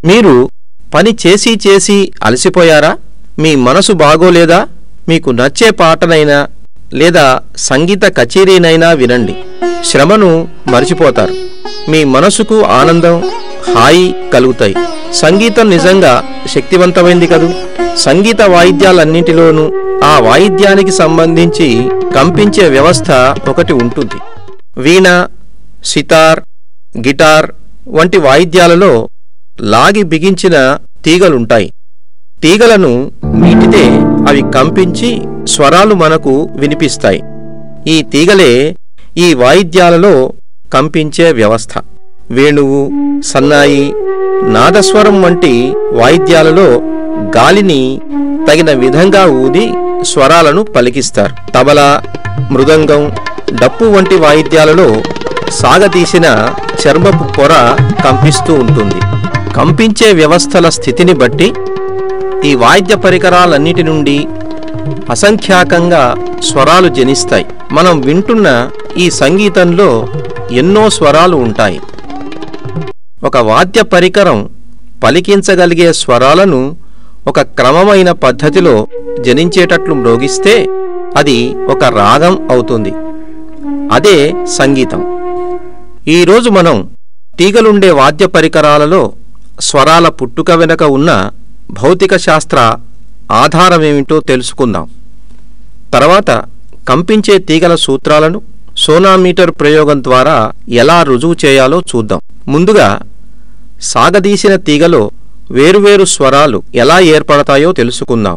మీరు పని చేసి చేసి అలసిపోయారా మీ మనసు బాగోలేదా మీకు నచ్చే పాటనైనా లేదా సంగీత కచేరీనైనా వినండి శ్రమను మర్చిపోతారు మీ మనసుకు ఆనందం హాయి కలుగుతాయి సంగీతం నిజంగా శక్తివంతమైంది కదూ సంగీత వాయిద్యాలన్నింటిలోనూ ఆ వాయిద్యానికి సంబంధించి కంపించే వ్యవస్థ ఒకటి ఉంటుంది వీణ సితార్ గిటార్ వంటి వాయిద్యాలలో లాగి బిగించిన తీగలుంటాయి తీగలను మీటితే అవి కంపించి స్వరాలు మనకు వినిపిస్తాయి ఈ తీగలే ఈ వాయిద్యాలలో కంపించే వ్యవస్థ వేణువు సన్నాయి నాదస్వరం వంటి వాయిద్యాలలో గాలిని తగిన విధంగా ఊది స్వరాలను పలికిస్తారు తబలా మృదంగం డప్పు వంటి వాయిద్యాలలో సాగతీసిన చర్మపు పొర కంపిస్తూ ఉంటుంది కంపించే వ్యవస్థల స్థితిని బట్టి ఈ వాయిద్య పరికరాలన్నిటి నుండి అసంఖ్యాకంగా స్వరాలు జనిస్తాయి మనం వింటున్న ఈ సంగీతంలో ఎన్నో స్వరాలు ఉంటాయి ఒక వాద్య పరికరం పలికించగలిగే స్వరాలను ఒక క్రమమైన పద్ధతిలో జనించేటట్లు మ్రోగిస్తే అది ఒక రాగం అవుతుంది అదే సంగీతం ఈరోజు మనం తీగలుండే వాద్య పరికరాలలో స్వరాల పుట్టుక వెనుక ఉన్న భౌతిక శాస్త్ర ఆధారమేమిటో తెలుసుకుందాం తర్వాత కంపించే తీగల సూత్రాలను సోనామీటర్ ప్రయోగం ద్వారా ఎలా రుజువు చేయాలో చూద్దాం ముందుగా సాగదీసిన తీగలో వేరువేరు స్వరాలు ఎలా ఏర్పడతాయో తెలుసుకుందాం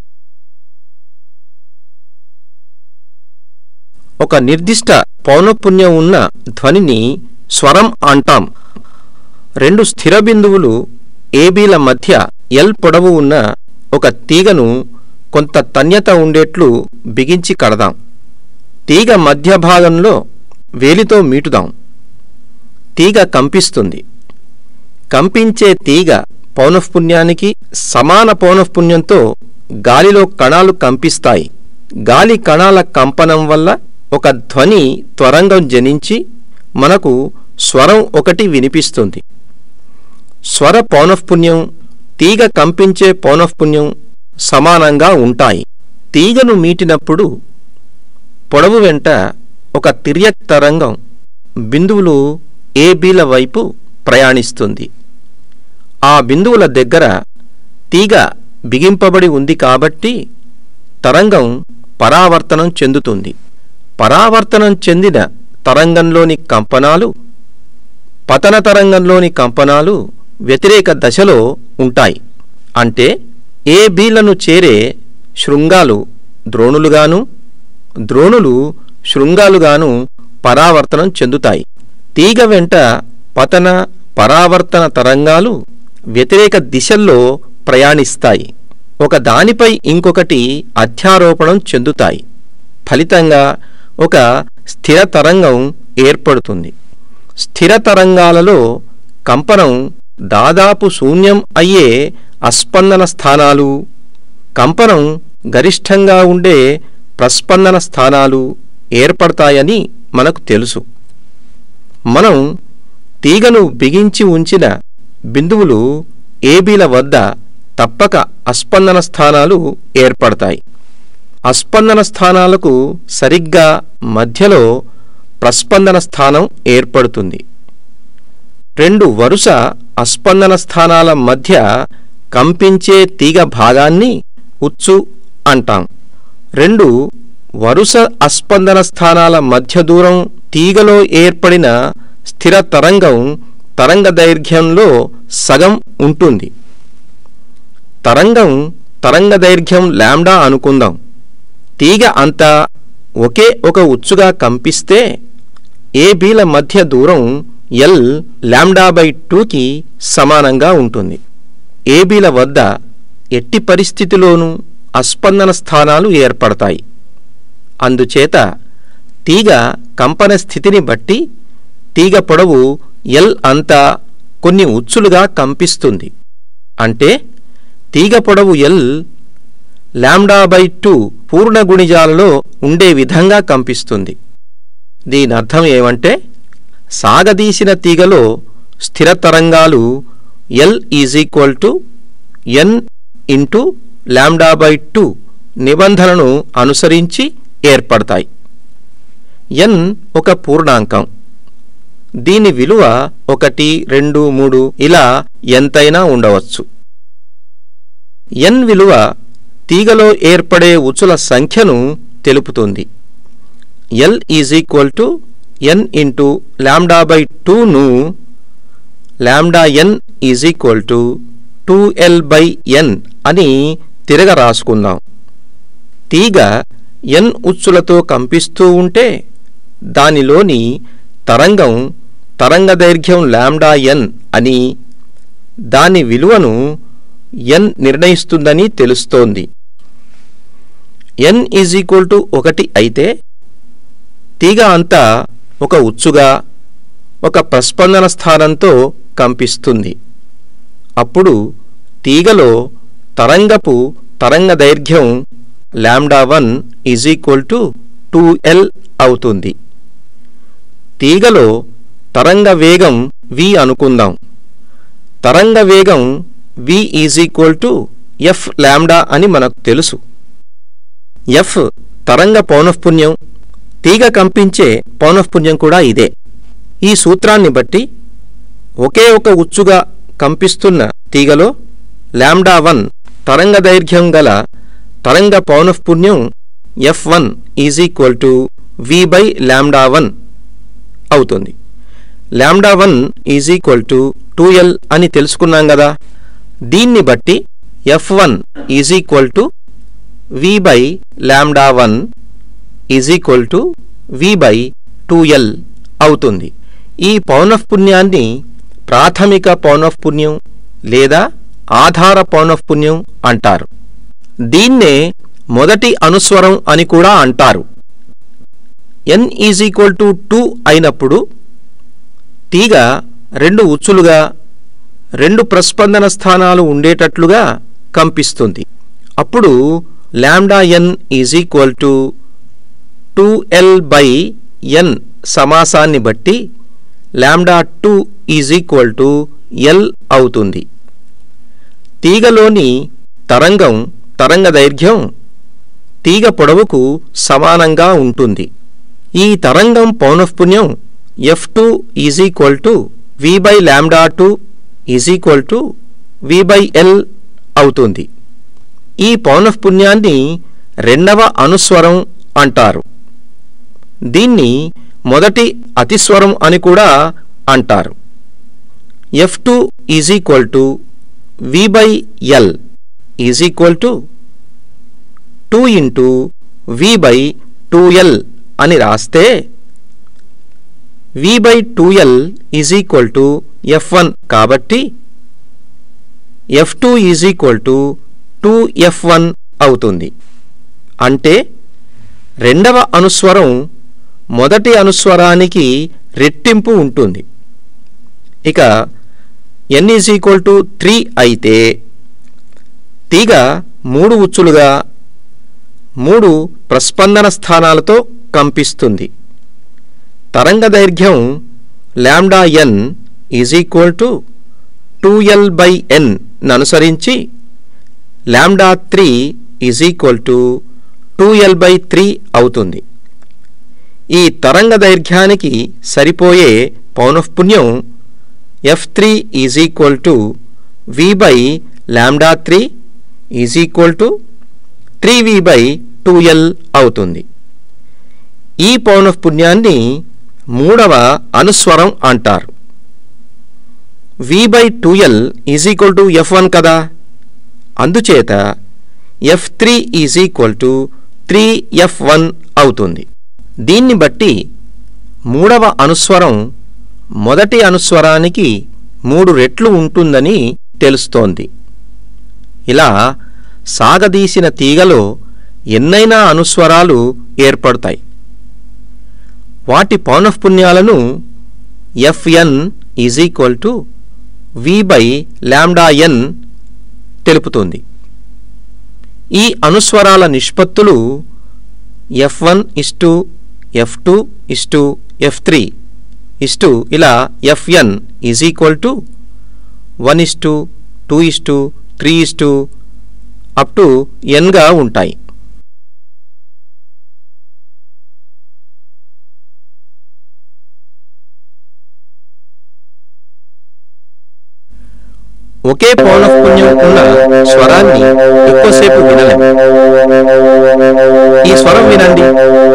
ఒక నిర్దిష్ట పౌనఃపున్యం ఉన్న ధ్వనిని స్వరం అంటాం రెండు స్థిర బిందువులు ఏబీల మధ్య ఎల్ పొడవు ఉన్న ఒక తీగను కొంత తన్యత ఉండేట్లు బిగించి కడదాం తీగ మధ్య భాగంలో వేలితో మీటుదాం తీగ కంపిస్తుంది కంపించే తీగ పౌనఃపున్యానికి సమాన పౌనఃపున్యంతో గాలిలో కణాలు కంపిస్తాయి గాలి కణాల కంపనం వల్ల ఒక ధ్వని త్వరంగం జనించి మనకు స్వరం ఒకటి వినిపిస్తుంది స్వర పౌనఃపున్యం తీగ కంపించే పౌనఃపున్యం సమానంగా ఉంటాయి తీగను మీటినప్పుడు పొడవు వెంట ఒక తిర్యక్ తరంగం బిందువులు ఏ బీల వైపు ప్రయాణిస్తుంది ఆ బిందువుల దగ్గర తీగ బిగింపబడి ఉంది కాబట్టి తరంగం పరావర్తనం చెందుతుంది పరావర్తనం చెందిన తరంగంలోని కంపనాలు పతన తరంగంలోని కంపనాలు వ్యతిరేక దశలో ఉంటాయి అంటే ఏ బీలను చేరే శృంగాలు ద్రోణులుగాను ద్రోణులు శృంగాలుగాను పరావర్తనం చెందుతాయి తీగ వెంట పతన పరావర్తన తరంగాలు వ్యతిరేక దిశల్లో ప్రయాణిస్తాయి ఒక దానిపై ఇంకొకటి అధ్యారోపణం చెందుతాయి ఫలితంగా ఒక స్థిర తరంగం ఏర్పడుతుంది స్థిర తరంగాలలో కంపనం దాదాపు శూన్యం అయ్యే అస్పందన స్థానాలు కంపనం గరిష్టంగా ఉండే ప్రస్పందన స్థానాలు ఏర్పడతాయని మనకు తెలుసు మనం తీగను బిగించి ఉంచిన బిందువులు ఏబీల వద్ద తప్పక అస్పందన స్థానాలు ఏర్పడతాయి అస్పందన స్థానాలకు సరిగ్గా మధ్యలో ప్రస్పందన స్థానం ఏర్పడుతుంది రెండు వరుస అస్పందన స్థానాల మధ్య కంపించే తీగ భాగాన్ని ఉచ్చు అంటాం రెండు వరుస అస్పందన స్థానాల మధ్య దూరం తీగలో ఏర్పడిన స్థిర తరంగం తరంగ దైర్ఘ్యంలో సగం ఉంటుంది తరంగం తరంగ దైర్ఘ్యం లాంబ్డా అనుకుందాం తీగ అంతా ఒకే ఒక ఉచ్చుగా కంపిస్తే ఏ బీల మధ్య దూరం ఎల్ లాంబ్డా బై టూకి సమానంగా ఉంటుంది ఏబీల వద్ద ఎట్టి పరిస్థితిలోనూ అస్పందన స్థానాలు ఏర్పడతాయి అందుచేత తీగ కంపన స్థితిని బట్టి తీగ పొడవు ఎల్ అంతా కొన్ని ఉచ్చులుగా కంపిస్తుంది అంటే తీగ పొడవు ఎల్ లాంబ్డా బై టూ పూర్ణ గుణిజాలలో ఉండే విధంగా కంపిస్తుంది దీనర్థం ఏమంటే సాగదీసిన తీగలో స్థిర తరంగాలు L is equal to N into lambda by two నిబంధనను అనుసరించి ఏర్పడతాయి ఎన్ ఒక పూర్ణాంకం దీని విలువ ఒకటి రెండు మూడు ఇలా ఎంతైనా ఉండవచ్చు ఎన్ విలువ తీగలో ఏర్పడే ఉచుల సంఖ్యను తెలుపుతుంది L is equal to N into lambda by టూను lambda N is equal to two L by N అని తిరగ రాసుకుందాం తీగ ఎన్ ఉచ్చులతో కంపిస్తూ ఉంటే దానిలోని తరంగం తరంగదైర్ఘ్యం ల్యాండా ఎన్ అని దాని విలువను ఎన్ నిర్ణయిస్తుందని తెలుస్తోంది ఎన్ ఈజ్ ఈక్వల్ టు ఒకటి అయితే తీగ అంతా ఒక ఉచ్చుగా ఒక ప్రస్పందన స్థానంతో కంపిస్తుంది అప్పుడు తీగలో తరంగపు తరంగ దైర్ఘ్యం lambda one is equal to two L అవుతుంది తీగలో తరంగ వేగం వి అనుకుందాం తరంగ వేగం V is equal to F lambda అని మనకు తెలుసు ఎఫ్ తరంగ పౌనఃపున్యం తీగ కంపించే పౌనఃపున్యం కూడా ఇదే ఈ సూత్రాన్ని బట్టి ఒకే ఒక ఉచ్చుగా కంపిస్తున్న తీగలో ల్యాండా వన్ తరంగ దైర్ఘ్యం గల తరంగ పౌనఃపున్యం F one is equal to V by lambda one అవుతుంది lambda one is equal to two L అని తెలుసుకున్నాం కదా దీన్ని బట్టి F one is equal to V by lambda one is equal to V by two L అవుతుంది ఈ పౌనఃపున్యాన్ని ప్రాథమిక పౌనఃపున్యం లేదా ఆధార పౌనఃపున్యం అంటారు దీన్నే మొదటి అనుస్వరం అని కూడా అంటారు N is equal to two అయినప్పుడు తీగ రెండు ఉచ్చులుగా రెండు ప్రస్పందన స్థానాలు ఉండేటట్లుగా కంపిస్తుంది అప్పుడు lambda N is equal to two L by N సమాసాన్ని బట్టి lambda two is equal to L అవుతుంది తీగలోని తరంగం తరంగ దైర్ఘ్యం తీగ పొడవుకు సమానంగా ఉంటుంది ఈ తరంగం పౌనఃపున్యం F two is equal to V by lambda two is equal to V by L అవుతుంది ఈ పౌనఃపున్యాన్ని రెండవ అనుస్వరం అంటారు దీన్ని మొదటి అతిస్వరం అని కూడా అంటారు F two is equal to V by L is equal to two into V by two L అని రాస్తే V by two L is equal to F one కాబట్టి F two is equal to two F one అవుతుంది అంటే రెండవ అనుస్వరం మొదటి అనుస్వరానికి రెట్టింపు ఉంటుంది ఇక N is equal to three అయితే తీగ మూడు ఉచ్చులుగా మూడు ప్రస్పందన స్థానాలతో కంపిస్తుంది తరంగ దైర్ఘ్యం lambda N is equal to two L by N అనుసరించి lambda three is equal to two L by three అవుతుంది ఈ తరంగ దైర్ఘ్యానికి సరిపోయే పౌనఃపున్యం F three is equal to V by lambda three is equal to three V by two L అవుతుంది ఈ పౌనఃపున్యాన్ని మూడవ అనుస్వరం అంటారు V by two L is equal to F one కదా అందుచేత F three is equal to three F one అవుతుంది దీన్ని బట్టి మూడవ అనుస్వరం మొదటి అనుస్వరానికి మూడు రెట్లు ఉంటుందని తెలుస్తోంది ఇలా సాగదీసిన తీగలో ఎన్నైనా అనుస్వరాలు ఏర్పడతాయి వాటి పౌనఃపున్యాలను FN is equal to V by lambda N తెలుపుతుంది ఈ అనుస్వరాల నిష్పత్తులు F one is to F two is to F three is to ఇలా FN is equal to one is to two is to three is to up to ఎన్గా ఉంటాయి ఒకే పౌనఃపున్యం ఉన్న స్వరాన్ని ఎక్కువసేపు వినలేం ఈ స్వరం వినండి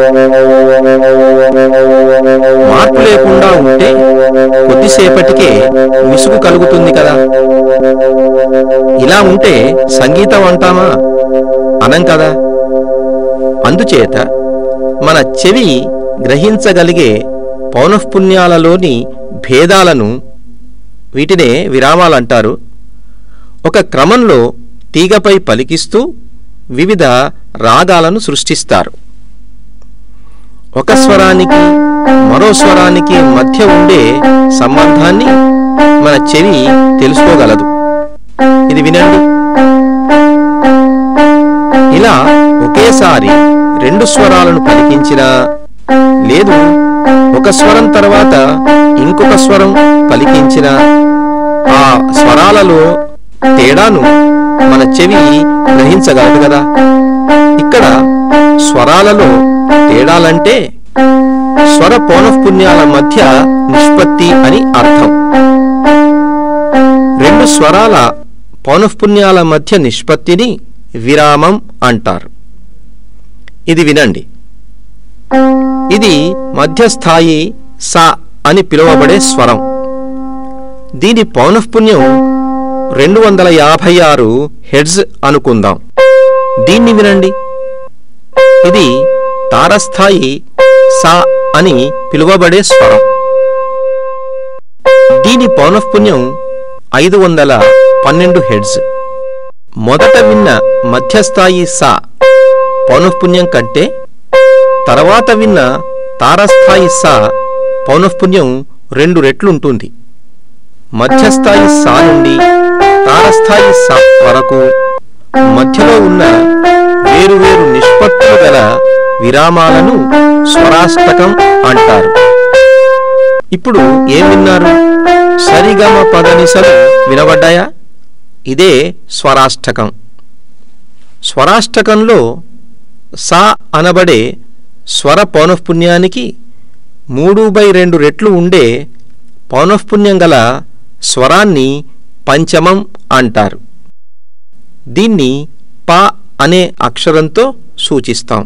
మార్పు లేకుండా ఉంటే కొద్దిసేపటికే విసుగు కలుగుతుంది కదా ఇలా ఉంటే సంగీతం అంటామా అనం కదా అందుచేత మన చెవి గ్రహించగలిగే పౌనఃపున్యాలలోని భేదాలను వీటినే విరామాలంటారు ఒక క్రమంలో తీగపై పలికిస్తూ వివిధ రాగాలను సృష్టిస్తారు ఒక స్వరానికి మరో స్వరానికి మధ్య ఉండే సంబంధాన్ని మన చెవి తెలుసుకోగలదు ఇది వినండి ఇలా ఒకేసారి రెండు స్వరాలను పలికించినా లేదు ఒక స్వరం తర్వాత ఇంకొక స్వరం పలికించిన ఆ స్వరాలలో తేడాను మన చెవి గ్రహించగలదు కదా ఇక్కడ స్వరాలలో తేడాలంటే స్వర పౌనఃపున్యాల మధ్య నిష్పత్తి అని అర్థం రెండు స్వరాల పౌనఃపున్యాల మధ్య నిష్పత్తిని విరామం అంటారు ఇది వినండి ఇది మధ్యస్థాయి సా అని పిలువబడే స్వరం దీని పౌనఃపున్యం రెండు వందల యాభై ఆరు హెడ్జ్ అనుకుందాం దీన్ని వినండి ఇది తారస్థాయి సా అని పిలువబడే స్వరం దీని పౌనఃపున్యం ఐదు వందల పన్నెండు హెడ్జ్ మొదట విన్న మధ్యస్థాయి సా పౌనఃపున్యం కంటే తర్వాత విన్న తారస్థాయి సా పౌనఃపున్యం రెండు రెట్లుంటుంది మధ్యస్థాయి సా నుండి తారస్థాయి సా వరకు మధ్యలో ఉన్న వేరువేరు నిష్పత్తులు గల విరామాలను స్వరాష్టకం అంటారు ఇప్పుడు ఏం విన్నారు సరిగమ పదనిసలు వినబడ్డాయా ఇదే స్వరాష్టకం స్వరాష్టకంలో సా అనబడే స్వర పౌనఃపున్యానికి మూడు బై రెండు రెట్లు ఉండే పౌనఃపున్యం గల స్వరాన్ని పంచమం అంటారు దీన్ని ప అనే అక్షరంతో సూచిస్తాం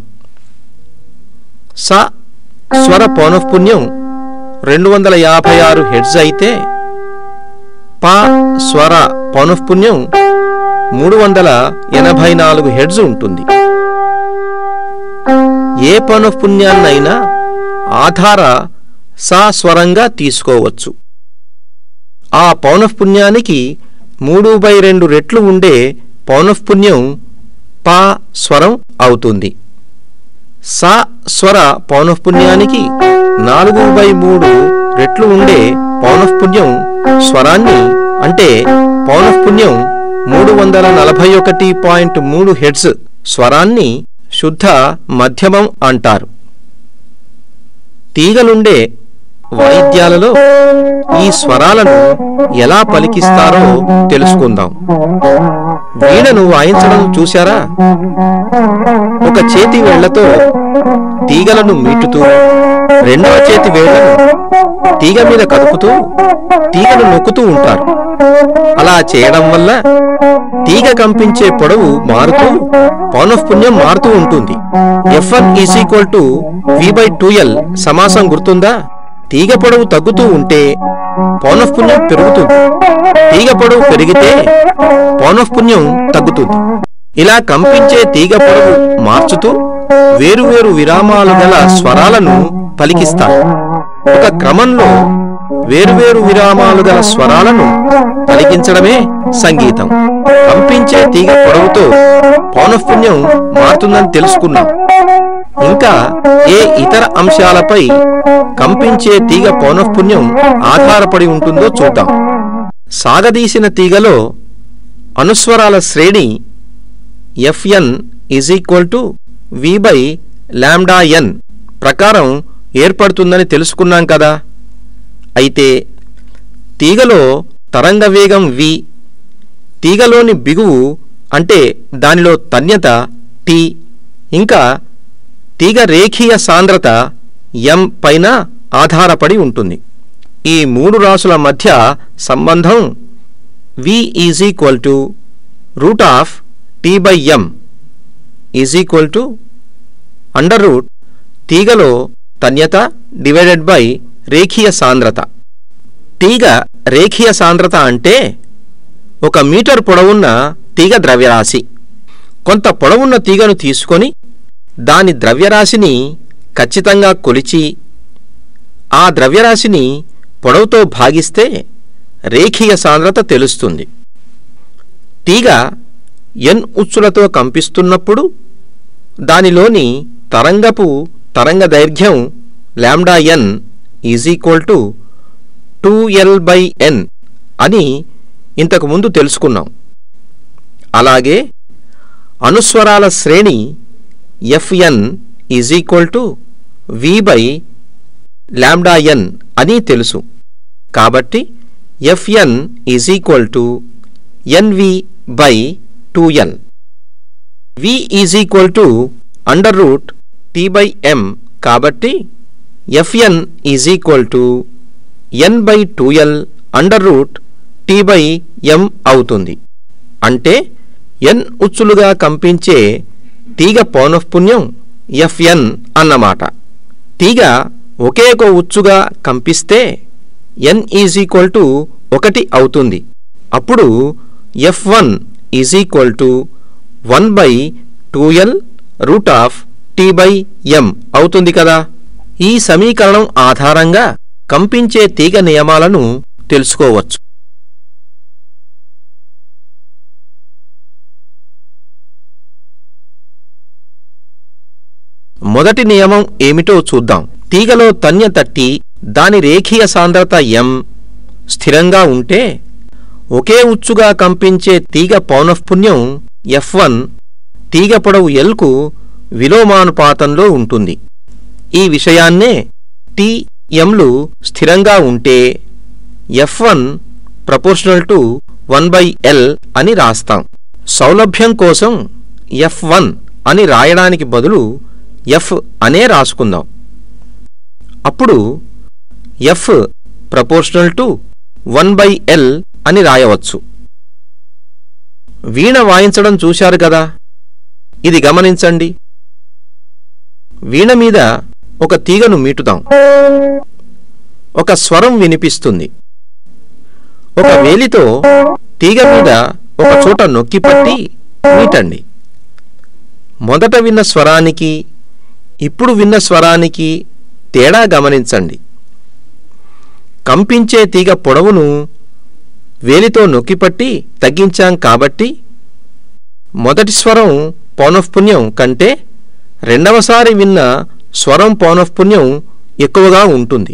స స్వర పౌనఃపున్యం రెండు వందల యాభై ఆరు హెడ్జ్ అయితే ప స్వర పౌనఃపున్యం మూడు వందల ఎనభై నాలుగు హెడ్జ్ ఉంటుంది ఏ పౌనఃపున్యాన్నైనా ఆధార సా స్వరంగా తీసుకోవచ్చు ఆ పౌనఃపున్యానికి మూడు బై రెండు రెట్లు ఉండే పౌనఃపున్యం పా స్వరం అవుతుంది సా స్వర పౌనఃపున్యానికి నాలుగు బై మూడు రెట్లు ఉండే పౌనఃపున్యం స్వరాన్ని అంటే పౌనఃపున్యం మూడు వందల నలభై ఒకటి పాయింట్ మూడు హెడ్స్ స్వరాన్ని శుద్ధ మధ్యమం అంటారు తీగలుండే వాయిద్యాలలో ఈ స్వరాలను ఎలా పలికిస్తారో తెలుసుకుందాం వీణను వాయించడం చూశారా ఒక చేతి వేళ్లతో తీగలను మీటుతూ రెండవ చేతి వేళ్లను తీగ మీద కదుపుతూ తీగను నొక్కుతూ ఉంటారు అలా చేయడం వల్ల తీగ కంపించే పొడవు మారుతూ పౌనఃపున్యం మారుతూ ఉంటుంది F one is equal to V by two L సమాసం గుర్తుందా తీగ పొడవు తగ్గుతూ ఉంటే పౌనఃపున్యం పెరుగుతుంది తీగ పొడవు పెరిగితే పౌనఃపున్యం తగ్గుతుంది ఇలా కంపించే తీగ పొడవు మార్చుతూ వేరువేరు విరామాలు గల స్వరాలను పలికిస్తారు ఒక క్రమంలో వేరువేరు విరామాలు గల స్వరాలను పలికించడమే సంగీతం కంపించే తీగ పొడవుతో పౌనఃపున్యం మారుతుందని తెలుసుకున్నాం ఇంకా ఏ ఇతర అంశాలపై కంపించే తీగ పౌనఃపున్యం ఆధారపడి ఉంటుందో చూద్దాం సాగదీసిన తీగలో అనుస్వరాల శ్రేణి FN is equal to V by lambda N ప్రకారం ఏర్పడుతుందని తెలుసుకున్నాం కదా అయితే తీగలో తరంగ వేగం v తీగలోని బిగువు అంటే దానిలో తన్యత t ఇంకా తీగ రేఖీయ సాంద్రత m పైన ఆధారపడి ఉంటుంది ఈ మూడు రాసుల మధ్య సంబంధం v is equal to root of T by M is equal to under root తీగలో తన్యత డివైడెడ్ బై రేఖీయ సాంద్రత తీగ రేఖీయ సాంద్రత అంటే ఒక మీటర్ పొడవున్న తీగ ద్రవ్యరాశి కొంత పొడవున్న తీగను తీసుకొని దాని ద్రవ్యరాశిని ఖచ్చితంగా కొలిచి ఆ ద్రవ్యరాశిని పొడవుతో భాగిస్తే రేఖీయ సాంద్రత తెలుస్తుంది తీగ ఎన్ ఉచ్చులతో కంపిస్తున్నప్పుడు దానిలోని తరంగపు తరంగ దైర్ఘ్యం lambda N is equal to two L by N అని ఇంతకు ముందు తెలుసుకున్నాం అలాగే అనుస్వరాల శ్రేణి FN is equal to V by lambda N అని తెలుసు కాబట్టి FN is equal to NV by two N V is equal to under root T by M కాబట్టి FN is equal to N by two L under root T by M అవుతుంది అంటే ఎన్ ఉచ్చులుగా కంపించే తీగ పౌనఃపున్యం FN అన్నమాట తీగ ఒకే ఒక ఉచ్చుగా కంపిస్తే ఎన్ ఈజ్ ఈక్వల్ టు ఒకటి అవుతుంది అప్పుడు F one is equal to one by two L root of T by M అవుతుంది కదా ఈ సమీకరణం ఆధారంగా కంపించే తీగ నియమాలను తెలుసుకోవచ్చు మొదటి నియమం ఏమిటో చూద్దాం తీగలో తన్య తట్టి దాని రేఖీయ సాంద్రత ఎం స్థిరంగా ఉంటే ఒకే ఉచ్చుగా కంపించే తీగ పౌనఃపున్యం ఎఫ్ వన్ తీగ పొడవు ఎల్కు విలోమానుపాతంలో ఉంటుంది ఈ విషయాన్నే టీ ఎంలు స్థిరంగా ఉంటే F one proportional to one by L అని రాస్తాం సౌలభ్యం కోసం ఎఫ్ వన్ అని రాయడానికి బదులు ఎఫ్ అనే రాసుకుందాం అప్పుడు F proportional to one by L అని రాయవచ్చు వీణ వాయించడం చూశారు కదా ఇది గమనించండి వీణ మీద ఒక తీగను మీటుదాం ఒక స్వరం వినిపిస్తుంది ఒక వేలితో తీగ మీద ఒక చోట నొక్కిపట్టి మీటండి మొదట విన్న స్వరానికి ఇప్పుడు విన్న స్వరానికి తేడా గమనించండి కంపించే తీగ పొడవును వేలితో నొక్కిపట్టి తగ్గించాం కాబట్టి మొదటి స్వరం పౌనఃపున్యం కంటే రెండవసారి విన్న స్వరం పౌనఃపున్యం ఎక్కువగా ఉంటుంది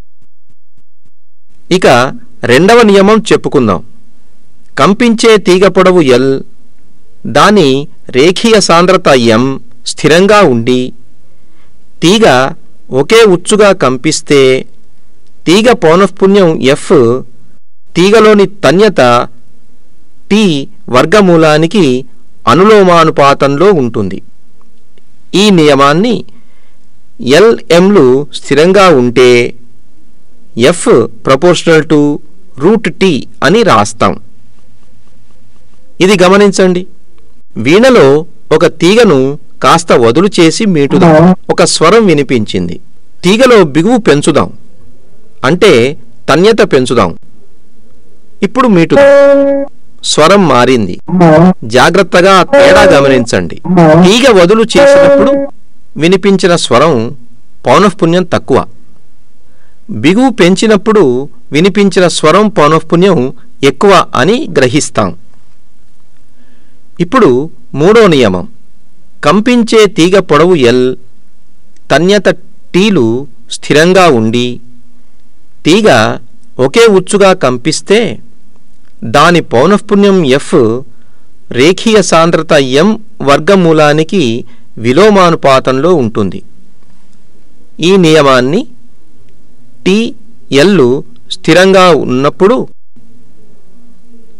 ఇక రెండవ నియమం చెప్పుకుందాం కంపించే తీగ పొడవు ఎల్ దాని రేఖీయ సాంద్రత ఎం స్థిరంగా ఉండి తీగ ఒకే ఉచ్చుగా కంపిస్తే తీగ పౌనఃపున్యం ఎఫ్ తీగలోని తన్యత టీ వర్గమూలానికి అనులోమానుపాతంలో ఉంటుంది ఈ నియమాన్ని ఎల్ఎంలు స్థిరంగా ఉంటే F proportional to root T అని రాస్తాం ఇది గమనించండి వీణలో ఒక తీగను కాస్త వదులు చేసి మీటుదాం ఒక స్వరం వినిపించింది తీగలో బిగువు పెంచుదాం అంటే తన్యత పెంచుదాం ఇప్పుడు మీటుదాం స్వరం మారింది జాగ్రత్తగా తేడా గమనించండి తీగ వదులు చేసినప్పుడు వినిపించిన స్వరం పౌనఃపున్యం తక్కువ బిగువు పెంచినప్పుడు వినిపించిన స్వరం పౌనఃపున్యం ఎక్కువ అని గ్రహిస్తాం ఇప్పుడు మూడో నియమం కంపించే తీగ పొడవు ఎల్ తన్యత టీలు స్థిరంగా ఉండి తీగ ఒకే ఉచ్చుగా కంపిస్తే దాని పౌనఃపున్యం ఎఫ్ రేఖీయ సాంద్రత ఎం వర్గమూలానికి విలోమానుపాతంలో ఉంటుంది ఈ నియమాన్ని టీ ఎల్లు స్థిరంగా ఉన్నప్పుడు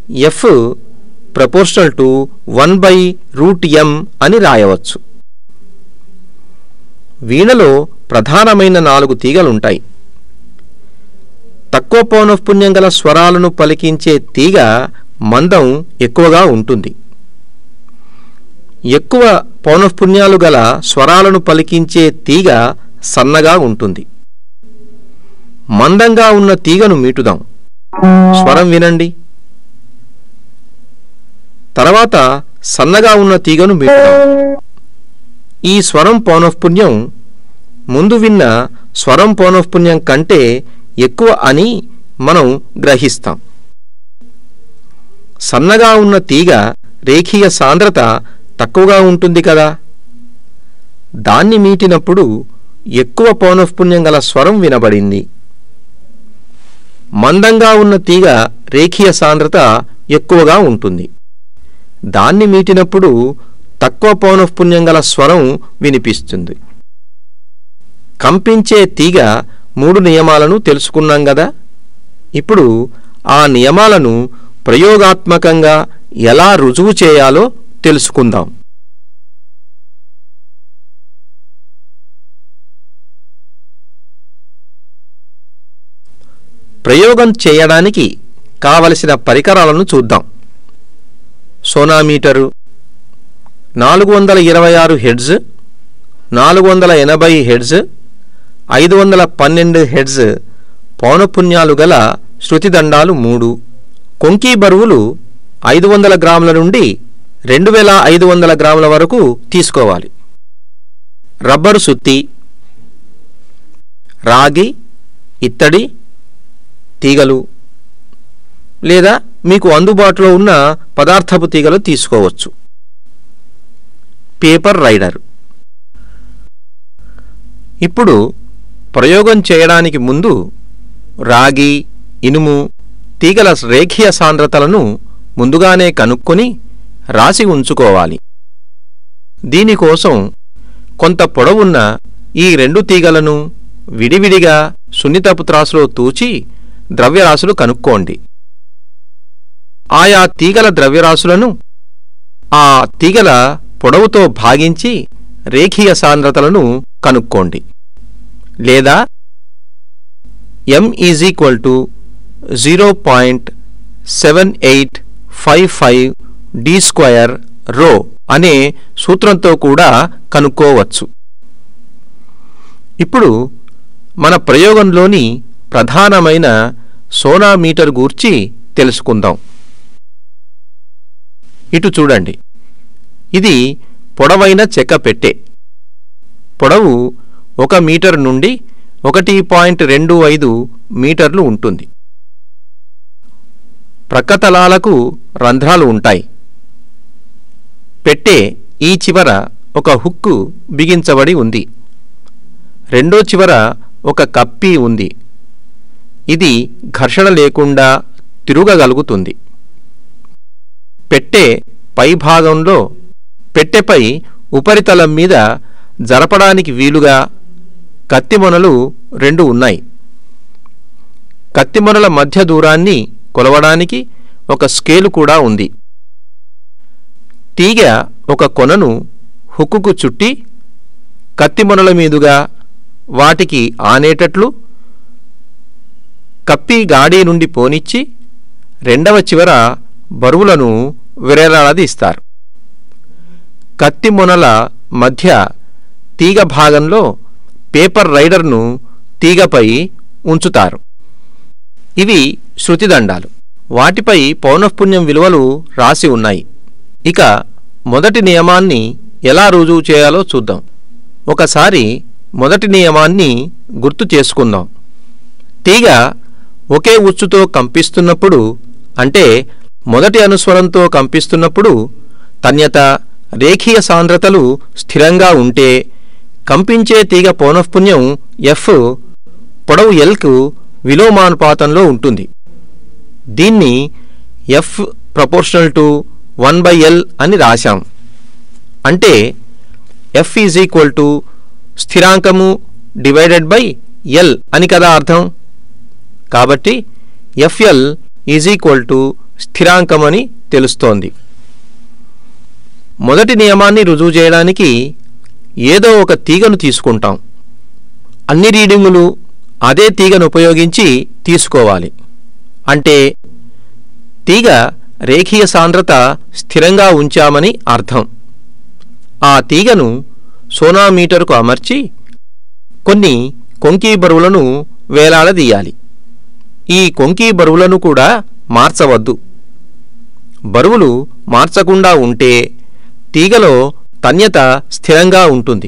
F proportional to one by root M అని రాయవచ్చు వీణలో ప్రధానమైన నాలుగు తీగలుంటాయి తక్కువ పౌనఃపున్యం గల స్వరాలను పలికించే తీగ మందం ఎక్కువగా ఉంటుంది ఎక్కువ పౌనఃపున్యాలు గల స్వరాలను పలికించే తీగ సన్నగా ఉంటుంది మందంగా ఉన్న తీగను మీటుదాం స్వరం వినండి తర్వాత సన్నగా ఉన్న తీగను మీటుదాం ఈ స్వరం పౌనఃపున్యం ముందు విన్న స్వరం పౌనఃపున్యం కంటే ఎక్కువ అని మనం గ్రహిస్తాం సన్నగా ఉన్న తీగ రేఖీయ సాంద్రత తక్కువగా ఉంటుంది కదా దాన్ని మీటినప్పుడు ఎక్కువ పౌనఃపున్యం గల స్వరం వినబడింది మందంగా ఉన్న తీగ రేఖీయ సాంద్రత ఎక్కువగా ఉంటుంది దాన్ని మీటినప్పుడు తక్కువ పౌనఃపున్యం గల స్వరం వినిపిస్తుంది కంపించే తీగ మూడు నియమాలను తెలుసుకున్నాం గదా ఇప్పుడు ఆ నియమాలను ప్రయోగాత్మకంగా ఎలా రుజువు చేయాలో తెలుసుకుందాం ప్రయోగం చేయడానికి కావలసిన పరికరాలను చూద్దాం సోనామీటరు నాలుగు వందల ఇరవై ఆరు హెడ్జ్ నాలుగు వందల ఎనభై హెడ్జ్ ఐదు వందల పన్నెండు హెడ్జ్ పౌనపుణ్యాలు గల శృతిదండాలు మూడు కొంకీ బరువులు ఐదు వందల గ్రాముల నుండి రెండు వేల ఐదు వందల గ్రాముల వరకు తీసుకోవాలి రబ్బరు సుత్తి రాగి ఇత్తడి తీగలు లేదా మీకు అందుబాటులో ఉన్న పదార్థపు తీగలు తీసుకోవచ్చు పేపర్ రైడర్ ఇప్పుడు ప్రయోగం చేయడానికి ముందు రాగి ఇనుము తీగల రేఖీయ సాంద్రతలను ముందుగానే కనుక్కొని రాసి ఉంచుకోవాలి దీనికోసం కొంత పొడవున్న ఈ రెండు తీగలను విడివిడిగా సున్నితపు త్రాసులో తూచి ద్రవ్యరాశులు కనుక్కోండి ఆయా తీగల ద్రవ్యరాశులను ఆ తీగల పొడవుతో భాగించి రేఖీయ సాంద్రతలను కనుక్కోండి లేదా M is equal to zero point seven eight five five D square rho అనే సూత్రంతో కూడా కనుక్కోవచ్చు ఇప్పుడు మన ప్రయోగంలోని ప్రధానమైన సోనామీటర్ గూర్చి తెలుసుకుందాం ఇటు చూడండి ఇది పొడవైన చెక్క పెట్టె పొడవు ఒక మీటర్ నుండి ఒకటి పాయింట్ రెండు ఐదు మీటర్లు ఉంటుంది ప్రక్కతలాలకు రంధ్రాలు ఉంటాయి పెట్టె ఈ చివర ఒక హుక్కు బిగించబడి ఉంది రెండో చివర ఒక కప్పి ఉంది ఇది ఘర్షణ లేకుండా తిరుగగలుగుతుంది పెట్టె పైభాగంలో పెట్టెపై ఉపరితలం మీద జరపడానికి వీలుగా కత్తిమొనలు రెండు ఉన్నాయి కత్తిమొనల మధ్య దూరాన్ని కొలవడానికి ఒక స్కేలు కూడా ఉంది తీగ ఒక కొనను హుక్కుకు చుట్టి కత్తిమొనల మీదుగా వాటికి ఆనేటట్లు కప్పి గాడి నుండి పోనిచ్చి రెండవ చివర బరువులను విరేలాడదీస్తారు కత్తి మొనల మధ్య తీగ భాగంలో పేపర్ రైడర్ను తీగపై ఉంచుతారు ఇవి శృతిదండాలు వాటిపై పౌనఃపున్యం విలువలు రాసి ఉన్నాయి ఇక మొదటి నియమాన్ని ఎలా రుజువు చేయాలో చూద్దాం ఒకసారి మొదటి నియమాన్ని గుర్తు చేసుకుందాం తీగ ఒకే ఉచ్చుతో కంపిస్తున్నప్పుడు అంటే మొదటి అనుస్వరంతో కంపిస్తున్నప్పుడు తన్యత రేఖీయ సాంద్రతలు స్థిరంగా ఉంటే కంపించే తీగ పౌనఃపున్యం ఎఫ్ పొడవు ఎల్కు విలోమానుపాతంలో ఉంటుంది దీన్ని F proportional to one by L అని రాశాం అంటే ఎఫ్ ఈజ్ ఈక్వల్ టు స్థిరాంకము డివైడెడ్ బై ఎల్ అని కదా అర్థం కాబట్టి ఎఫ్ఎల్ ఈజ్ ఈక్వల్ టు స్థిరాంకమని తెలుస్తోంది మొదటి నియమాన్ని రుజువు చేయడానికి ఏదో ఒక తీగను తీసుకుంటాం అన్ని రీడింగులు అదే తీగను ఉపయోగించి తీసుకోవాలి అంటే తీగ రేఖీయ సాంద్రత స్థిరంగా ఉంచామని అర్థం ఆ తీగను సోనామీటరుకు అమర్చి కొన్ని కొంకీ బరువులను వేలాడదీయాలి ఈ కొంకీ బరువులను కూడా మార్చవద్దు బరువులు మార్చకుండా ఉంటే తీగలో తన్యత స్థిరంగా ఉంటుంది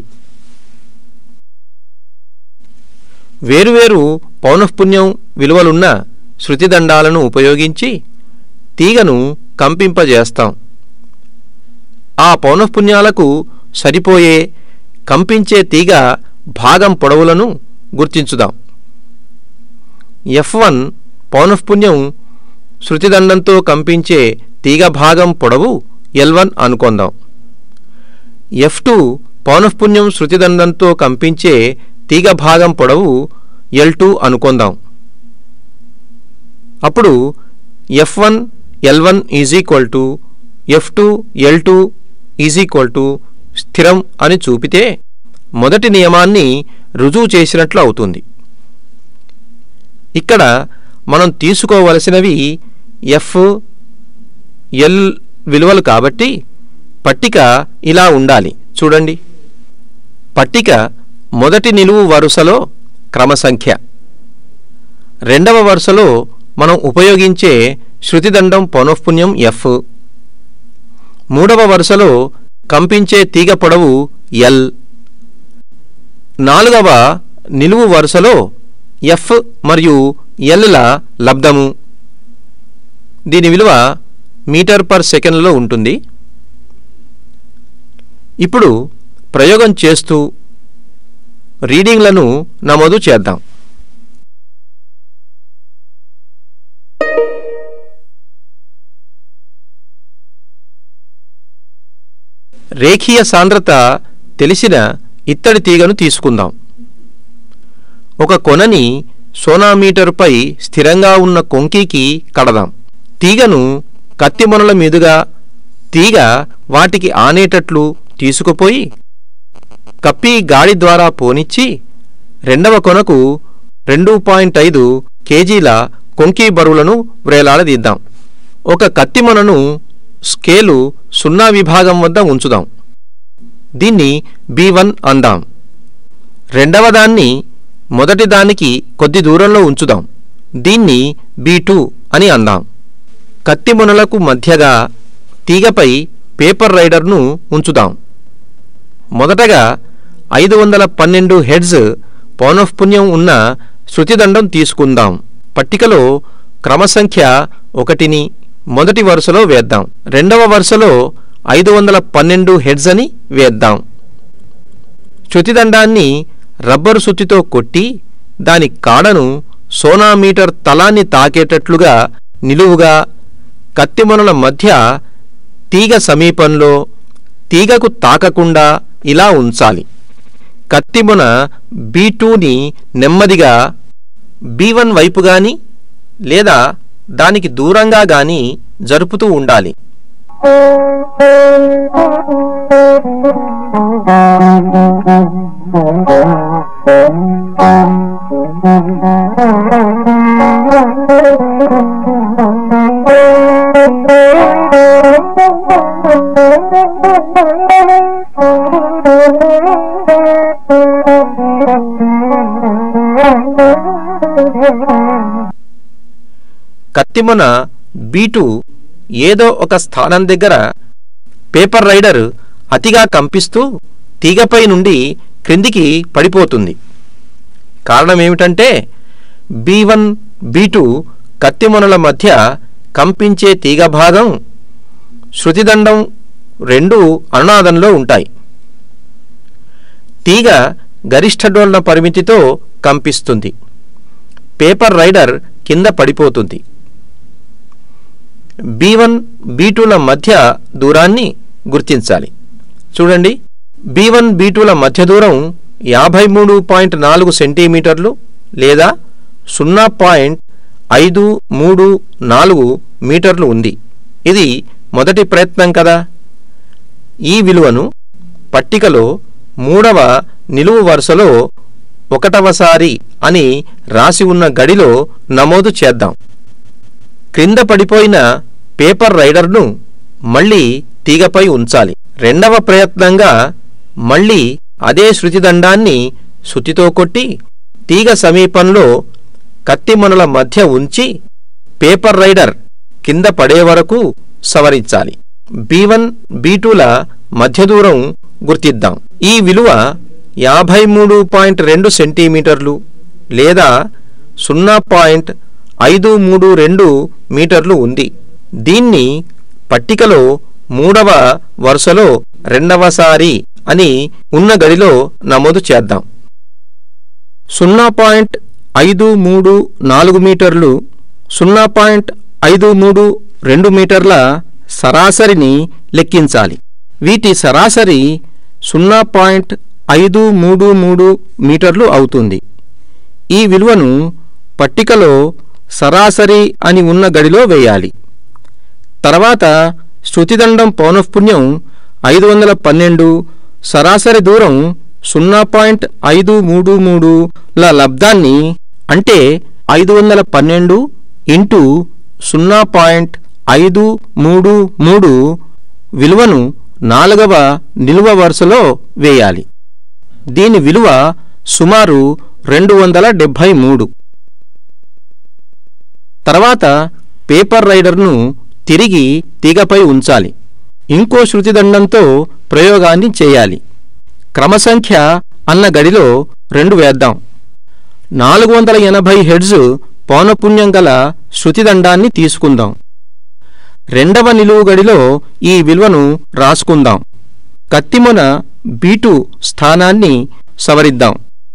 వేరువేరు పౌనఃపున్యం విలువలున్న శృతిదండాలను ఉపయోగించి తీగను కంపింపజేస్తాం ఆ పౌనఃపున్యాలకు సరిపోయే కంపించే తీగ భాగం పొడవులను గుర్తించుదాం ఎఫ్ వన్ పౌనఃపున్యం శృతిదండంతో కంపించే తీగ భాగం పొడవు ఎల్ వన్ అనుకుందాం ఎఫ్ టూ పౌనఃపున్యం శృతిదండంతో కంపించే తీగ భాగం పొడవు ఎల్ టూ అనుకుందాం అప్పుడు F one L one is equal to F two L two is equal to స్థిరం అని చూపితే మొదటి నియమాన్ని రుజువు చేసినట్లు అవుతుంది ఇక్కడ మనం తీసుకోవలసినవి ఎఫ్ ఎల్ విలువలు కాబట్టి పట్టిక ఇలా ఉండాలి చూడండి పట్టిక మొదటి నిలువు వరుసలో క్రమసంఖ్య రెండవ వరుసలో మనం ఉపయోగించే శృతిదండం పౌనఃపున్యం ఎఫ్ మూడవ వరుసలో కంపించే తీగ పొడవు ఎల్ నాలుగవ నిలువు వరుసలో ఎఫ్ మరియు ఎల్ల లబ్ధము దీని విలువ మీటర్ పర్ సెకండ్లో ఉంటుంది ఇప్పుడు ప్రయోగం చేస్తూ రీడింగ్లను నమోదు చేద్దాం రేఖీయ సాంద్రత తెలిసిన ఇత్తడి తీగను తీసుకుందాం ఒక కొనని సోనామీటరుపై స్థిరంగా ఉన్న కొంకీకి కడదాం తీగను కత్తిమొనల మీదుగా తీగ వాటికి ఆనేటట్లు తీసుకుపోయి కప్పి గాడి ద్వారా పోనిచ్చి రెండవ కొనకు రెండు పాయింట్ ఐదు కేజీల కొంకీ బరువులను వ్రేలాడదీద్దాం ఒక కత్తిమొనను స్కేలు సున్నా విభాగం వద్ద ఉంచుదాం దీన్ని బి వన్ అందాం రెండవ దాన్ని మొదటి దానికి కొద్ది దూరంలో ఉంచుదాం దీన్ని బి టూ అని అందాం కత్తిమునలకు మధ్యగా తీగపై పేపర్ రైడర్ను ఉంచుదాం మొదటగా ఐదు వందల పన్నెండు హెడ్స్ పౌనఃపున్యం ఉన్న శృతిదండం తీసుకుందాం పట్టికలో క్రమసంఖ్య ఒకటిని మొదటి వరుసలో వేద్దాం రెండవ వరుసలో ఐదు వందల పన్నెండు హెడ్స్ అని వేద్దాం శృతిదండాన్ని రబ్బరు సుత్తితో కొట్టి దాని కాడను సోనామీటర్ తలాన్ని తాకేటట్లుగా నిలువుగా కత్తిమొనల మధ్య తీగ సమీపంలో తీగకు తాకకుండా ఇలా ఉంచాలి కత్తిమున బీ టూని నెమ్మదిగా బీ వన్ వైపు గాని లేదా దానికి దూరంగా గాని జరుపుతూ ఉండాలి కత్తిమున బీటు ఏదో ఒక స్థానం దగ్గర పేపర్ రైడర్ అతిగా కంపిస్తూ తీగపై నుండి క్రిందికి పడిపోతుంది కారణమేమిటంటే బీ వన్ బీ టూ కత్తిమొనల మధ్య కంపించే తీగ భాగం శృతిదండం రెండు అనునాదంలో ఉంటాయి తీగ గరిష్ట డోలన పరిమితితో కంపిస్తుంది పేపర్ రైడర్ కింద పడిపోతుంది బీ వన్ బీ టూల మధ్య దూరాన్ని గుర్తించాలి చూడండి బీ వన్ బీ టూల మధ్య దూరం యాభై మూడు పాయింట్ నాలుగు సెంటీమీటర్లు లేదా సున్నా పాయింట్ ఐదు మూడు నాలుగు మీటర్లు ఉంది ఇది మొదటి ప్రయత్నం కదా ఈ విలువను పట్టికలో మూడవ నిలువు వరుసలో ఒకటవసారి అని రాసి ఉన్న గడిలో నమోదు చేద్దాం క్రింద పడిపోయిన పేపర్ రైడర్ను మళ్ళీ తీగపై ఉంచాలి రెండవ ప్రయత్నంగా మళ్ళీ అదే శృతిదండాన్ని శృతితో కొట్టి తీగ సమీపంలో కత్తిమనుల మధ్య ఉంచి పేపర్ రైడర్ కింద పడే వరకు సవరించాలి బి వన్ బి టూల మధ్య దూరం గుర్తిద్దాం ఈ విలువ యాభై మూడు పాయింట్ రెండు సెంటీమీటర్లు లేదా సున్నా పాయింట్ ఐదు మూడు రెండు మీటర్లు ఉంది దీన్ని పట్టికలో మూడవ వరుసలో రెండవసారి అని ఉన్న గడిలో నమోదు చేద్దాం సున్నా పాయింట్ ఐదు మూడు నాలుగు మీటర్లు సున్నా పాయింట్ ఐదు మూడు రెండు మీటర్ల సరాసరిని లెక్కించాలి వీటి సరాసరి సున్నా పాయింట్ ఐదు మూడు మూడు మీటర్లు అవుతుంది ఈ విలువను పట్టికలో సరాసరి అని ఉన్న గడిలో వేయాలి తర్వాత శృతిదండం పౌనఃపుణ్యం ఐదు వందల పన్నెండు సరాసరి దూరం సున్నా పాయింట్ ఐదు మూడు మూడుల లబ్ధాన్ని అంటే ఐదు వందల పన్నెండు ఇంటూ సున్నా పాయింట్ ఐదు మూడు మూడు విలువను నాలుగవ నిలువ వరుసలో వేయాలి దీని విలువ సుమారు రెండు వందల డెబ్భై మూడు తర్వాత పేపర్ రైడర్ను తిరిగి తీగపై ఉంచాలి ఇంకో శృతిదండంతో ప్రయోగాన్ని చేయాలి క్రమసంఖ్య అన్న గడిలో రెండు వేద్దాం నాలుగు వందల ఎనభై హెడ్జ్ పౌనపుణ్యం గల శృతిదండాన్ని తీసుకుందాం రెండవ నిలువు గడిలో ఈ విలువను రాసుకుందాం కత్తిమొన బీటు స్థానాన్ని సవరిద్దాం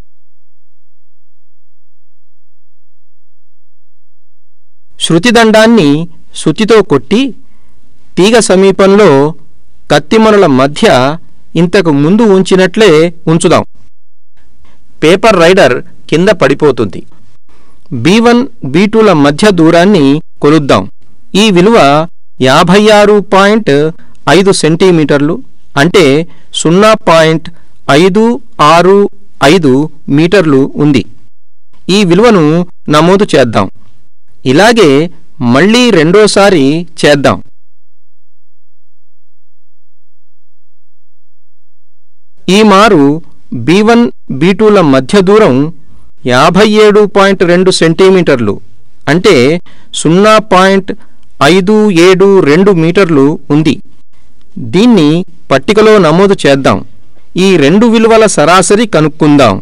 శృతిదండాన్ని శృతితో కొట్టి తీగ సమీపంలో కత్తిమొనల మధ్య ఇంతకు ముందు ఉంచినట్లే ఉంచుదాం పేపర్ రైడర్ కింద పడిపోతుంది బి వన్ బి టూల మధ్య దూరాన్ని కొలుద్దాం ఈ విలువ యాభై ఆరు పాయింట్ ఐదు సెంటీమీటర్లు అంటే సున్నా పాయింట్ ఐదు ఆరు ఐదు మీటర్లు ఉంది ఈ విలువను నమోదు చేద్దాం ఇలాగే మళ్ళీ రెండోసారి చేద్దాం ఈ మారు బి వన్ బి టూల మధ్య దూరం యాభై ఏడు పాయింట్ రెండు సెంటీమీటర్లు అంటే సున్నా పాయింట్ ఐదు ఏడు రెండు మీటర్లు ఉంది దీన్ని పట్టికలో నమోదు చేద్దాం ఈ రెండు విలువల సరాసరి కనుక్కుందాం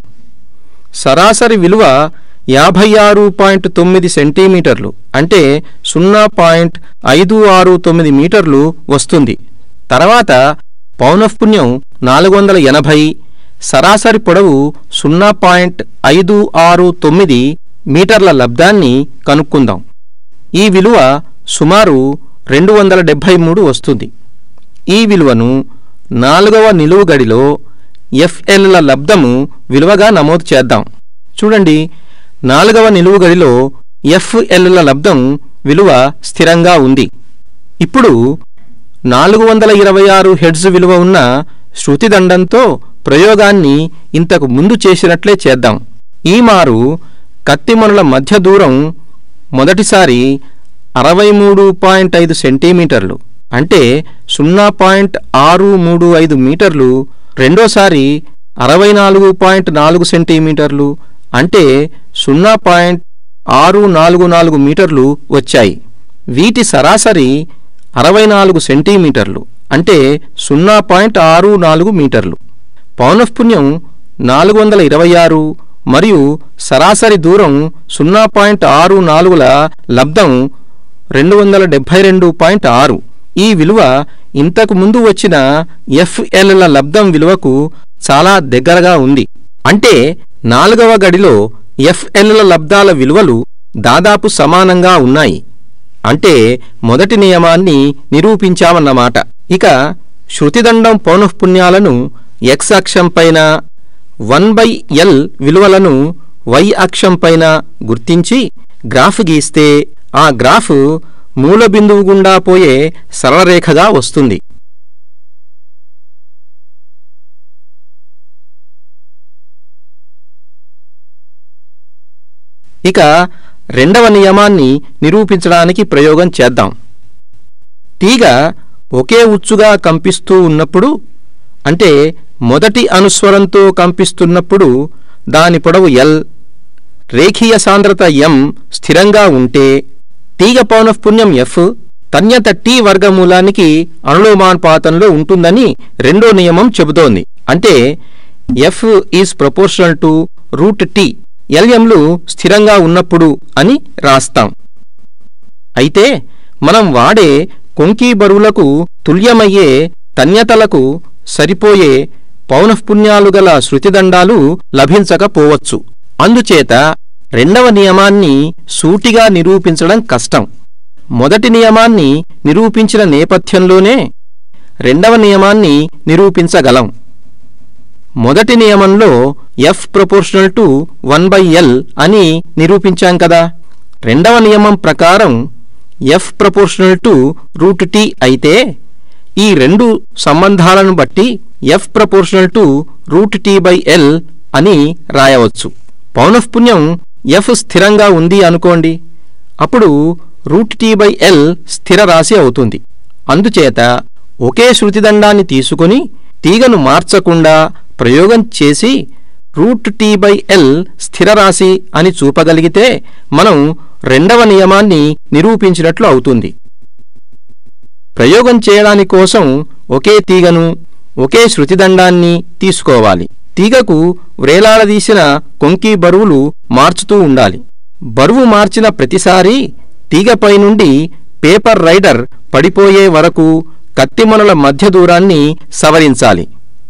సరాసరి విలువ యాభై ఆరు పాయింట్ తొమ్మిది సెంటీమీటర్లు అంటే సున్నా పాయింట్ ఐదు ఆరు తొమ్మిది మీటర్లు వస్తుంది తర్వాత పౌనఃపుణ్యం నాలుగు వందల ఎనభై సరాసరి పొడవు సున్నా పాయింట్ ఐదు ఆరు తొమ్మిది మీటర్ల లబ్ధాన్ని కనుక్కుందాం ఈ విలువ సుమారు రెండు వందల డెబ్భై మూడు వస్తుంది ఈ విలువను నాలుగవ నిలువు గడిలో ఎఫ్ఎల్ల లబ్ధము విలువగా నమోదు చేద్దాం చూడండి నాలుగవ నిలువు గడిలో ఎఫ్ఎల్ల లబ్ధం విలువ స్థిరంగా ఉంది ఇప్పుడు నాలుగు వందల ఇరవై ఆరు హెడ్జ్ విలువ ఉన్న శృతిదండంతో ప్రయోగాన్ని ఇంతకు ముందు చేసినట్లే చేద్దాం ఈ మారు కత్తిమనుల మధ్య దూరం మొదటిసారి అరవై మూడు పాయింట్ ఐదు సెంటీమీటర్లు అంటే సున్నా పాయింట్ ఆరు మూడు ఐదు మీటర్లు రెండోసారి అరవై నాలుగు పాయింట్ నాలుగు సెంటీమీటర్లు అంటే సున్నా పాయింట్ ఆరు నాలుగు నాలుగు మీటర్లు వచ్చాయి వీటి సరాసరి అరవై నాలుగు సెంటీమీటర్లు అంటే సున్నా పాయింట్ ఆరు నాలుగు మీటర్లు పౌనఃపుణ్యం నాలుగు వందల ఇరవై ఆరు మరియు సరాసరి దూరం సున్నా పాయింట్ ఆరు నాలుగుల లబ్ధం రెండు వందల డెబ్భై రెండు పాయింట్ ఆరు ఈ విలువ ఇంతకు ముందు వచ్చిన ఎఫ్ఎల్ల లబ్ధం విలువకు చాలా దగ్గరగా ఉంది అంటే నాలుగవ గడిలో ఎఫ్ఎల్ల లబ్ధాల విలువలు దాదాపు సమానంగా ఉన్నాయి అంటే మొదటి నియమాన్ని నిరూపించామన్నమాట ఇక శృతిదండం పౌనఃపుణ్యాలను ఎక్స్ అక్షంపైన వన్ బై ఎల్ విలువలను వై అక్షంపైన గుర్తించి గ్రాఫ్ గీస్తే ఆ గ్రాఫ్ మూల బిందువు గుండా పోయే సరళరేఖగా వస్తుంది ఇక రెండవ నియమాన్ని నిరూపించడానికి ప్రయోగం చేద్దాం తీగ ఒకే ఉచ్చుగా కంపిస్తూ ఉన్నప్పుడు అంటే మొదటి అనుస్వరంతో కంపిస్తున్నప్పుడు దాని పొడవు ఎల్ రేఖీయ సాంద్రత ఎం స్థిరంగా ఉంటే తీగ పౌనఃపున్యం ఎఫ్ తన్యత టీ వర్గమూలానికి అనులోమానుపాతంలో ఉంటుందని రెండో నియమం చెబుతోంది అంటే F is proportional to root T ఎల్ఎంలు స్థిరంగా ఉన్నప్పుడు అని రాస్తాం అయితే మనం వాడే కొంకీ బరువులకు తుల్యమయ్యే తన్యతలకు సరిపోయే పౌనఃపున్యాలు గల శృతిదండాలు లభించకపోవచ్చు అందుచేత రెండవ నియమాన్ని సూటిగా నిరూపించడం కష్టం మొదటి నియమాన్ని నిరూపించిన నేపథ్యంలోనే రెండవ నియమాన్ని నిరూపించగలం మొదటి నియమంలో F proportional to one by L అని నిరూపించాం కదా రెండవ నియమం ప్రకారం F proportional to root T అయితే ఈ రెండు సంబంధాలను బట్టి F proportional to root T by L అని రాయవచ్చు పౌనఃపున్యం ఎఫ్ స్థిరంగా ఉంది అనుకోండి అప్పుడు రూట్ టీ బై ఎల్ స్థిర రాశి అవుతుంది అందుచేత ఒకే శృతిదండాన్ని తీసుకుని తీగను మార్చకుండా ప్రయోగం చేసి రూట్ టీ బై ఎల్ స్థిరరాశి అని చూపగలిగితే మనం రెండవ నియమాన్ని నిరూపించినట్లు అవుతుంది ప్రయోగం చేయడాని కోసం ఒకే తీగను ఒకే శృతిదండాన్ని తీసుకోవాలి తీగకు వ్రేలాడదీసిన కొంకీ బరువులు మార్చుతూ ఉండాలి బరువు మార్చిన ప్రతిసారీ తీగపై నుండి పేపర్ రైడర్ పడిపోయే వరకు కత్తిమొనల మధ్య దూరాన్ని సవరించాలి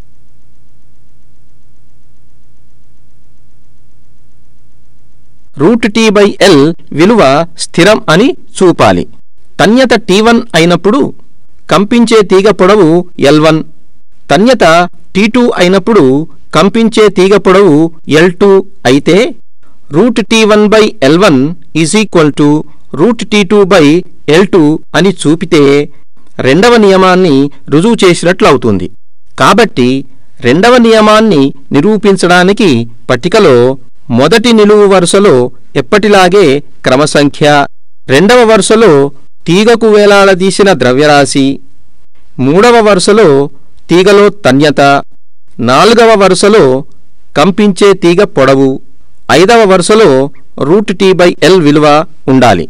రూట్ టీ బై ఎల్ విలువ స్థిరం అని చూపాలి తన్యత టీ వన్ అయినప్పుడు కంపించే తీగ పొడవు ఎల్ వన్ తన్యత టీ టూ అయినప్పుడు కంపించే తీగ పొడవు ఎల్ టూ అయితే root T one by L one is equal to root T two by L two అని చూపితే రెండవ నియమాన్ని రుజువు చేసినట్లు అవుతుంది కాబట్టి రెండవ నియమాన్ని నిరూపించడానికి పట్టికలో మొదటి నిలువు వరుసలో ఎప్పటిలాగే క్రమసంఖ్య రెండవ వరుసలో తీగకు వేలాడదీసిన ద్రవ్యరాశి మూడవ వరుసలో తీగలో తన్యత నాలుగవ వరుసలో కంపించే తీగ పొడవు ఐదవ వరుసలో రూట్ టీ బై ఎల్ విలువ ఉండాలి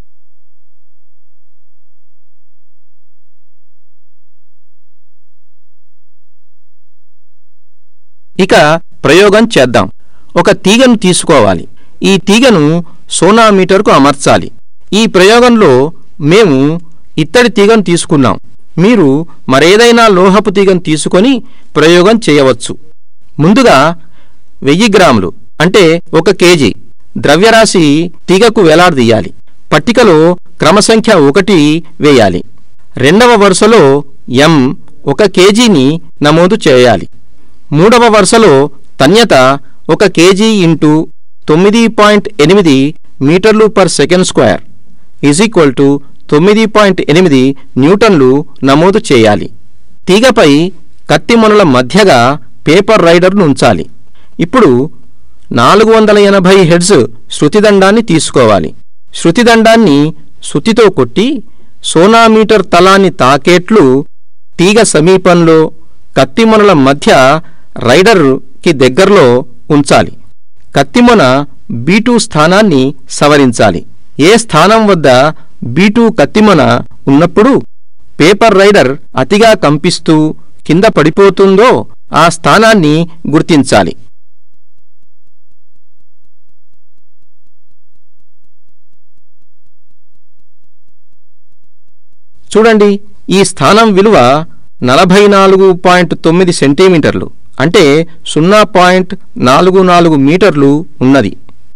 ఇక ప్రయోగం చేద్దాం ఒక తీగను తీసుకోవాలి ఈ తీగను సోనామీటర్కు అమర్చాలి ఈ ప్రయోగంలో మేము ఇత్తడి తీగను తీసుకున్నాం మీరు మరేదైనా లోహపు తీగను తీసుకొని ప్రయోగం చేయవచ్చు ముందుగా వెయ్యి గ్రాములు అంటే ఒక కేజీ ద్రవ్యరాశి తీగకు వేలాడదీయాలి పట్టికలో క్రమసంఖ్య ఒకటి వేయాలి రెండవ వరుసలో ఎం ఒక కేజీని నమోదు చేయాలి మూడవ వరుసలో తన్యత ఒక కేజీ ఇంటూ తొమ్మిది పాయింట్ ఎనిమిది మీటర్లు per second square is equal to తొమ్మిది పాయింట్ ఎనిమిది న్యూటన్లు నమోదు చేయాలి తీగపై కత్తి మొనల మధ్యగా పేపర్ రైడర్ను ఉంచాలి ఇప్పుడు నాలుగు వందల ఎనభై హెడ్స్ శృతిదండాన్ని తీసుకోవాలి శృతిదండాన్ని శృతితో కొట్టి సోనామీటర్ తలాన్ని తాకేట్లు తీగ సమీపంలో కత్తిమొనల మధ్య రైడర్కి దగ్గరలో ఉంచాలి కత్తిమొన బీటూ స్థానాన్ని సవరించాలి ఏ స్థానం వద్ద బీటూ కత్తిమొన ఉన్నప్పుడు పేపర్ రైడర్ అతిగా కంపిస్తూ కింద పడిపోతుందో ఆ స్థానాన్ని గుర్తించాలి చూడండి ఈ స్థానం విలువ నలభై నాలుగు పాయింట్ తొమ్మిది సెంటీమీటర్లు అంటే సున్నా పాయింట్ నాలుగు నాలుగు మీటర్లు ఉన్నది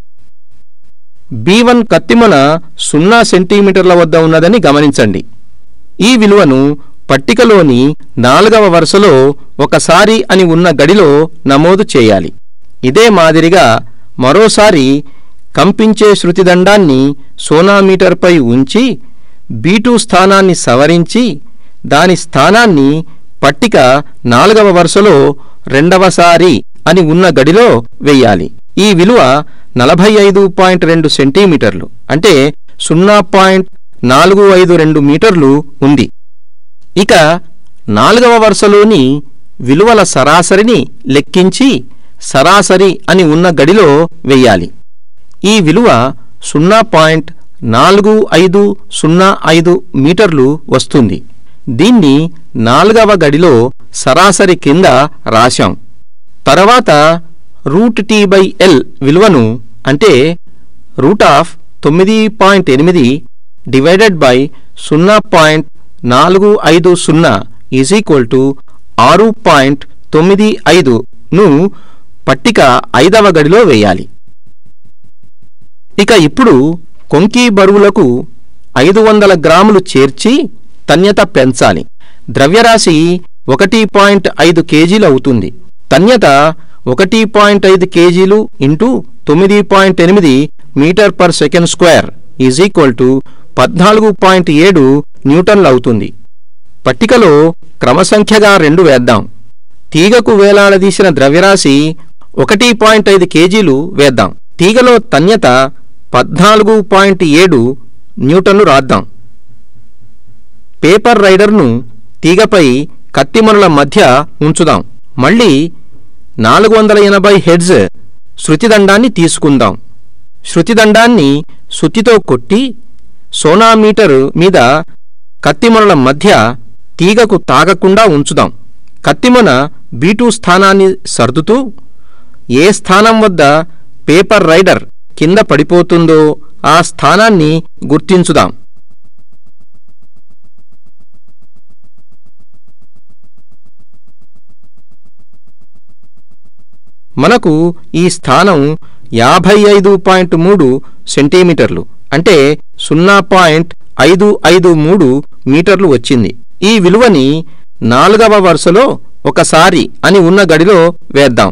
బి వన్ కత్తిమన సున్నా సెంటీమీటర్ల వద్ద ఉన్నదని గమనించండి ఈ విలువను పట్టికలోని నాలుగవ వరుసలో ఒకసారి అని ఉన్న గడిలో నమోదు చేయాలి ఇదే మాదిరిగా మరోసారి కంపించే శృతిదండాన్ని సోనామీటర్పై ఉంచి బీటూ స్థానాన్ని సవరించి దాని స్థానాన్ని పట్టిక నాలుగవ వరుసలో రెండవసారి అని ఉన్న గడిలో వెయ్యాలి ఈ విలువ నలభై ఐదు పాయింట్ రెండు సెంటీమీటర్లు అంటే సున్నా పాయింట్ నాలుగు ఐదు రెండు మీటర్లు ఉంది ఇక నాలుగవ వరుసలోని విలువల సరాసరిని లెక్కించి సరాసరి అని ఉన్న గడిలో వెయ్యాలి ఈ విలువ సున్నా పాయింట్ నాలుగు ఐదు సున్నా ఐదు మీటర్లు వస్తుంది దీన్ని నాలుగవ గడిలో సరాసరి కింద రాశాం తర్వాత రూట్ టీ బై ఎల్ విలువను అంటే రూట్ ఆఫ్ తొమ్మిది పాయింట్ ఎనిమిది డివైడెడ్ బై సున్నా పాయింట్ నాలుగు ఐదు సున్నా ఈజ్ ఈక్వల్ టు ఆరు పాయింట్ తొమ్మిది ఐదును పట్టిక ఐదవ గడిలో వేయాలి ఇక ఇప్పుడు కొంకీ బరువులకు ఐదు వందల గ్రాములు చేర్చి తన్యత పెంచాలి ద్రవ్యరాశి ఒకటి పాయింట్ ఐదు కేజీలు అవుతుంది తన్యత ఒకటి పాయింట్ ఐదు కేజీలు ఇంటూ తొమ్మిది పాయింట్ ఎనిమిది metre per second square is equal to పద్నాలుగు పాయింట్ ఏడు న్యూటన్లు అవుతుంది పట్టికలో క్రమసంఖ్యగా రెండు వేద్దాం తీగకు వేలాడదీసిన ద్రవ్యరాశి ఒకటి పాయింట్ ఐదు కేజీలు వేద్దాం తీగలో తన్యత పద్నాలుగు పాయింట్ ఏడు న్యూటన్లు రాద్దాం పేపర్ రైడర్ను తీగపై కత్తిమనుల మధ్య ఉంచుదాం మళ్ళీ నాలుగు వందల ఎనభై హెడ్జ్ శృతిదండాన్ని తీసుకుందాం శృతిదండాన్ని సుత్తితో కొట్టి సోనామీటర్ మీద కత్తిమొనల మధ్య తీగకు తాగకుండా ఉంచుదాం కత్తిమొన బీటూ స్థానాన్ని సర్దుతూ ఏ స్థానం వద్ద పేపర్ రైడర్ కింద పడిపోతుందో ఆ స్థానాన్ని గుర్తించుదాం మనకు ఈ స్థానం యాభై ఐదు పాయింట్ మూడు సెంటీమీటర్లు అంటే సున్నా పాయింట్ ఐదు ఐదు మూడు మీటర్లు వచ్చింది ఈ విలువని నాలుగవ వరుసలో ఒకసారి అని ఉన్న గడిలో వేద్దాం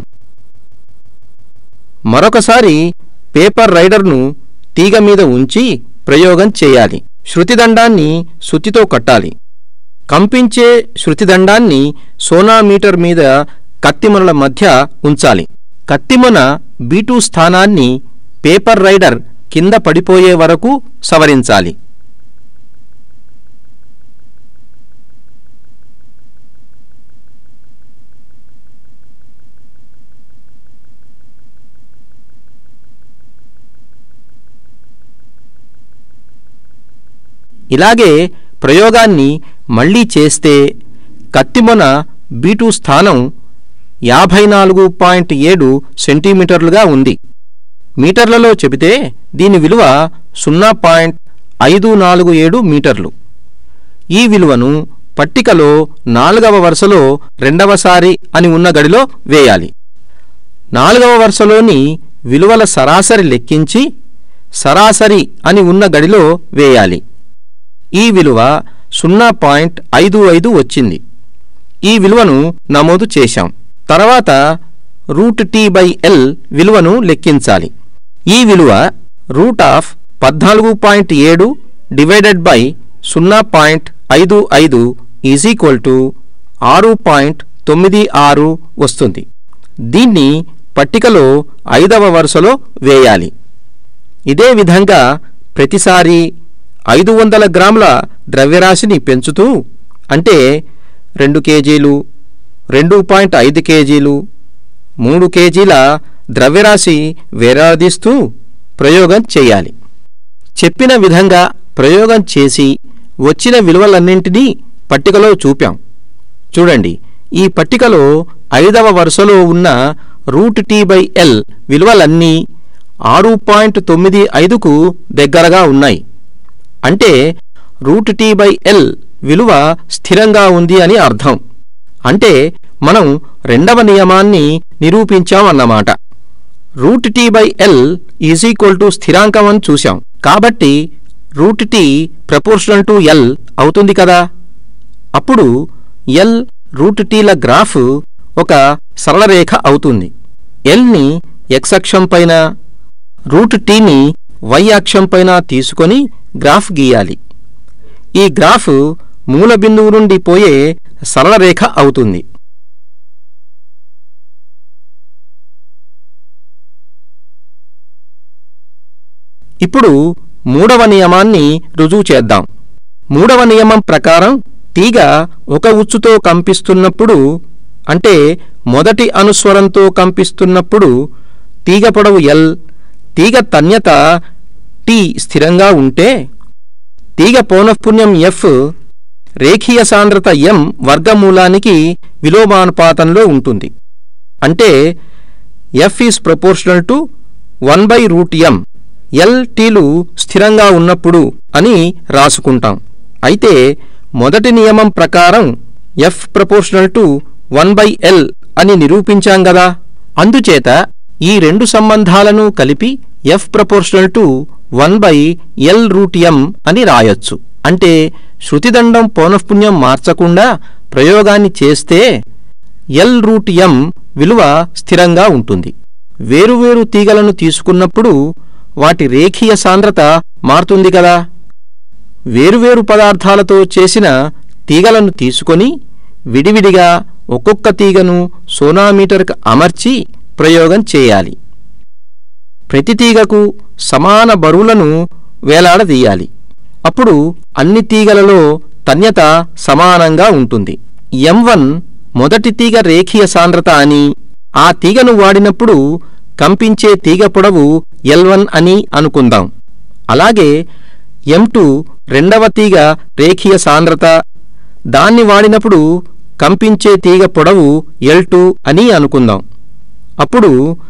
మరొకసారి పేపర్ రైడర్ను తీగ మీద ఉంచి ప్రయోగం చేయాలి శృతిదండాన్ని సుత్తితో కట్టాలి కంపించే శృతిదండాన్ని సోనామీటర్ మీద కత్తిమొనల మధ్య ఉంచాలి కత్తిమొన బీటూ స్థానాన్ని పేపర్ రైడర్ కింద పడిపోయే వరకు సవరించాలి ఇలాగే ప్రయోగాన్ని మళ్ళీ చేస్తే కత్తిమొన బీటూ స్థానం యాభై నాలుగు పాయింట్ ఏడు సెంటీమీటర్లుగా ఉంది మీటర్లలో చెబితే దీని విలువ సున్నా పాయింట్ ఐదు నాలుగు ఏడు మీటర్లు ఈ విలువను పట్టికలో నాలుగవ వరుసలో రెండవసారి అని ఉన్న గడిలో వేయాలి నాలుగవ వరుసలోని విలువల సరాసరి లెక్కించి సరాసరి అని ఉన్న గడిలో వేయాలి ఈ విలువ సున్నా పాయింట్ ఐదు ఐదు వచ్చింది ఈ విలువను నమోదు చేశాం తర్వాత రూట్ టీ బై ఎల్ విలువను లెక్కించాలి ఈ విలువ రూట్ ఆఫ్ పద్నాలుగు పాయింట్ ఏడు డివైడెడ్ బై సున్నా పాయింట్ ఐదు ఐదు ఈజ్ ఈక్వల్ టు ఆరు పాయింట్ తొమ్మిది ఆరు వస్తుంది దీన్ని పట్టికలో ఐదవ వరుసలో వేయాలి ఇదే విధంగా ప్రతిసారి ఐదు వందల గ్రాముల ద్రవ్యరాశిని పెంచుతూ అంటే రెండు కేజీలు రెండు పాయింట్ ఐదు కేజీలు మూడు కేజీల ద్రవ్యరాశి వేలాడదీస్తూ ప్రయోగం చేయాలి చెప్పిన విధంగా ప్రయోగం చేసి వచ్చిన విలువలన్నింటినీ పట్టికలో చూపాం చూడండి ఈ పట్టికలో ఐదవ వరుసలో ఉన్న రూట్ టీ బై ఎల్ విలువలన్నీ ఆరు పాయింట్ తొమ్మిది ఐదుకు దగ్గరగా ఉన్నాయి అంటే రూట్ టీ బై ఎల్ విలువ స్థిరంగా ఉంది అని అర్థం అంటే మనం రెండవ నియమాన్ని నిరూపించామన్నమాట root T by L is equal to స్థిరాంకం అని చూశాం కాబట్టి root T proportional to L అవుతుంది కదా అప్పుడు ఎల్ రూట్ టీల గ్రాఫ్ ఒక సరళరేఖ అవుతుంది ఎల్ని ఎక్స్ అక్షం పైన రూట్ టీని వై అక్షం పైన తీసుకొని గ్రాఫ్ గీయాలి ఈ గ్రాఫ్ మూల బిందువు నుండి పోయే సరళ రేఖ అవుతుంది ఇప్పుడు మూడవ నియమాన్ని రుజువు చేద్దాం మూడవ నియమం ప్రకారం తీగ ఒక ఉచ్చుతో కంపిస్తున్నప్పుడు అంటే మొదటి అనుస్వరంతో కంపిస్తున్నప్పుడు తీగ పొడవు ఎల్ తీగ తన్యత టీ స్థిరంగా ఉంటే తీగ పౌనఃపున్యం ఎఫ్ రేఖీయ సాంద్రత ఎం వర్గమూలానికి విలోమానుపాతంలో ఉంటుంది అంటే F is proportional to one by root M L టీలు స్థిరంగా ఉన్నప్పుడు అని రాసుకుంటాం అయితే మొదటి నియమం ప్రకారం F proportional to one by L అని నిరూపించాం గదా అందుచేత ఈ రెండు సంబంధాలను కలిపి F proportional to one by L root M అని రాయొచ్చు అంటే శృతిదండం పౌనఃపున్యం మార్చకుండా ప్రయోగాన్ని చేస్తే ఎల్ రూట్ ఎం విలువ స్థిరంగా ఉంటుంది వేరువేరు తీగలను తీసుకున్నప్పుడు వాటి రేఖీయ సాంద్రత మారుతుంది కదా వేరువేరు పదార్థాలతో చేసిన తీగలను తీసుకొని విడివిడిగా ఒక్కొక్క తీగను సోనామీటర్కు అమర్చి ప్రయోగం చేయాలి ప్రతి తీగకు సమాన బరువులను వేలాడదీయాలి అప్పుడు అన్ని తీగలలో తన్యత సమానంగా ఉంటుంది ఎం వన్ మొదటి తీగ రేఖీయ సాంద్రత అని ఆ తీగను వాడినప్పుడు కంపించే తీగ పొడవు ఎల్ వన్ అని అనుకుందాం అలాగే ఎం టూ రెండవ తీగ రేఖీయ సాంద్రత దాన్ని వాడినప్పుడు కంపించే తీగ పొడవు ఎల్ టూ అని అనుకుందాం అప్పుడు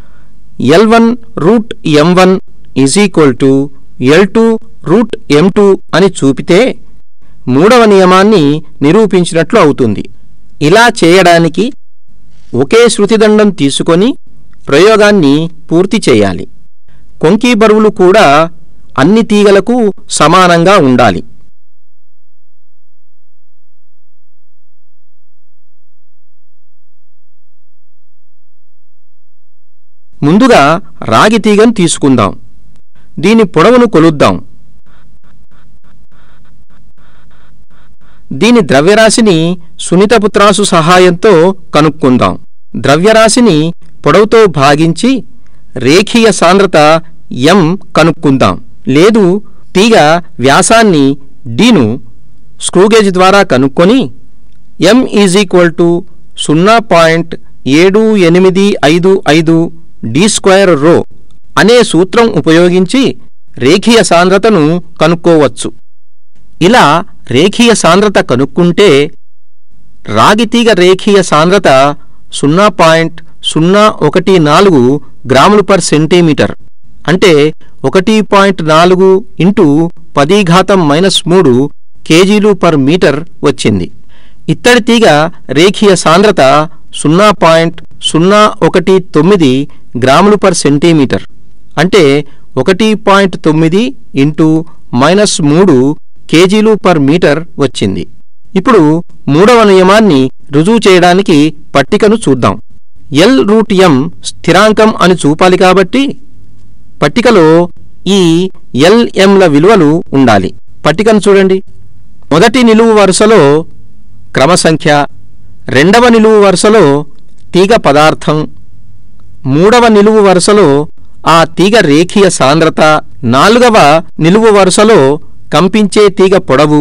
L one root M one is equal to L two root M two అని చూపితే మూడవ నియమాన్ని నిరూపించినట్లు అవుతుంది ఇలా చేయడానికి ఒకే శృతిదండం తీసుకొని ప్రయోగాన్ని పూర్తి చేయాలి కొంకీ బరువులు కూడా అన్ని తీగలకు సమానంగా ఉండాలి ముందుగా రాగి తీగను తీసుకుందాం దీని పొడవును కొలుద్దాం దీని ద్రవ్యరాశిని సునీతపుత్రాసు సహాయంతో కనుక్కుందాం ద్రవ్యరాశిని పొడవుతో భాగించి రేఖీయ సాంద్రత ఎం కనుక్కుందాం లేదు తీగ వ్యాసాన్ని డీను స్క్రూగేజ్ ద్వారా కనుక్కొని ఎం ఈజ్ ఈక్వల్ టు సున్నా పాయింట్ ఏడు ఎనిమిది ఐదు ఐదు డి స్క్వేర్ రో అనే సూత్రం ఉపయోగించి రేఖీయ సాంద్రతను కనుక్కోవచ్చు ఇలా రేఖీయ సాంద్రత కనుక్కుంటే రాగితీగ రేఖీయ సాంద్రత సున్నా పాయింట్ సున్నా ఒకటి నాలుగు గ్రాములు పర్ సెంటీమీటర్ అంటే ఒకటి పాయింట్ నాలుగు ఇంటూ పది ఘాతం మైనస్ మూడు కేజీలు పర్ మీటర్ వచ్చింది ఇత్తడి తీగ రేఖీయ సాంద్రత సున్నా పాయింట్ సున్నా ఒకటి తొమ్మిది గ్రాములు పర్ సెంటీమీటర్ అంటే ఒకటి పాయింట్ తొమ్మిది ఇంటూ మైనస్ మూడు కేజీలు పర్ మీటర్ వచ్చింది ఇప్పుడు మూడవ నియమాన్ని రుజువు చేయడానికి పట్టికను చూద్దాం ఎల్ రూట్ ఎం స్థిరాంకం అని చూపాలి కాబట్టి పట్టికలో ఈ ఎల్ఎంల విలువలు ఉండాలి పట్టికను చూడండి మొదటి నిలువు వరుసలో క్రమసంఖ్య రెండవ నిలువు వరుసలో తీగ పదార్థం మూడవ నిలువు వరుసలో ఆ తీగ రేఖీయ సాంద్రత నాలుగవ నిలువు వరుసలో కంపించే తీగ పొడవు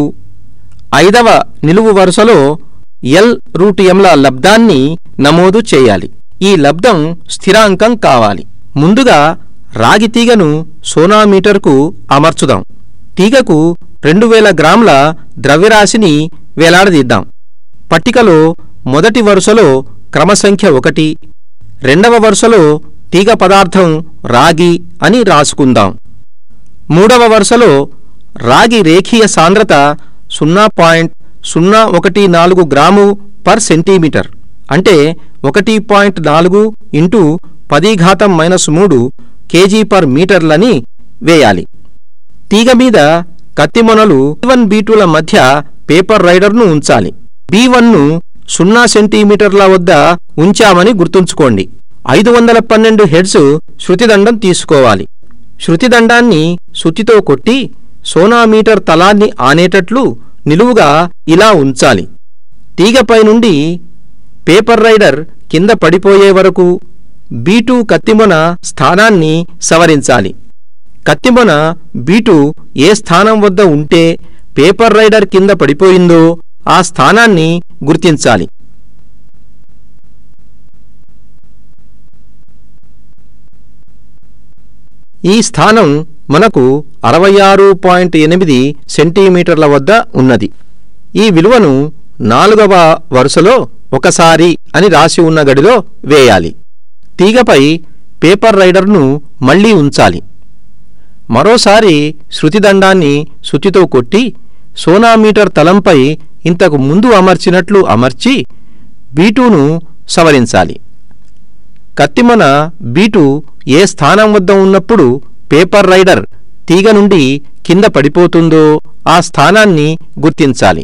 ఐదవ నిలువు వరుసలో ఎల్ రూట్ ఎంల లబ్దాన్ని నమోదు చేయాలి ఈ లబ్దం స్థిరాంకం కావాలి ముందుగా రాగి తీగను సోనామీటర్కు అమర్చుదాం తీగకు రెండు వేల గ్రాముల ద్రవ్యరాశిని వేలాడదీద్దాం పట్టికలో మొదటి వరుసలో క్రమసంఖ్య ఒకటి రెండవ వరుసలో తీగ పదార్థం రాగి అని రాసుకుందాం మూడవ వరుసలో రాగి రేఖీయ సాంద్రత సున్నా పాయింట్ సున్నా ఒకటి నాలుగు గ్రాము పర్ సెంటీమీటర్ అంటే ఒకటి పాయింట్ నాలుగు ఇంటూ పది ఘాతం మైనస్ మూడు కేజీ పర్ మీటర్లని వేయాలి తీగ మీద కత్తిమొనలు వన్ బీటుల మధ్య పేపర్ రైడర్ను ఉంచాలి బీ వన్ను సున్నా సెంటీమీటర్ల వద్ద ఉంచామని గుర్తుంచుకోండి ఐదు వందల పన్నెండు హెడ్స్ శృతిదండం తీసుకోవాలి శృతిదండాన్ని శుతితో కొట్టి సోనామీటర్ తలాన్ని ఆనేటట్లు నిలువుగా ఇలా ఉంచాలి తీగపై నుండి పేపర్ రైడర్ కింద పడిపోయే వరకు బీటు కత్తిమొన స్థానాన్ని సవరించాలి కత్తిమొన బీటు ఏ స్థానం వద్ద ఉంటే పేపర్ రైడర్ కింద పడిపోయిందో ఆ స్థానాన్ని గుర్తించాలి ఈ స్థానం మనకు అరవై ఆరు పాయింట్ ఎనిమిది సెంటీమీటర్ల వద్ద ఉన్నది ఈ విలువను నాలుగవ వరుసలో ఒకసారి అని రాసి ఉన్న గడిలో వేయాలి తీగపై పేపర్ రైడర్ను మళ్ళీ ఉంచాలి మరోసారి శృతిదండాన్ని శుచితో కొట్టి సోనామీటర్ తలంపై ఇంతకు ముందు అమర్చినట్లు అమర్చి బీటును సవరించాలి కత్తిమన బీటు ఏ స్థానం వద్ద ఉన్నప్పుడు పేపర్ రైడర్ తీగ నుండి కింద పడిపోతుందో ఆ స్థానాన్ని గుర్తించాలి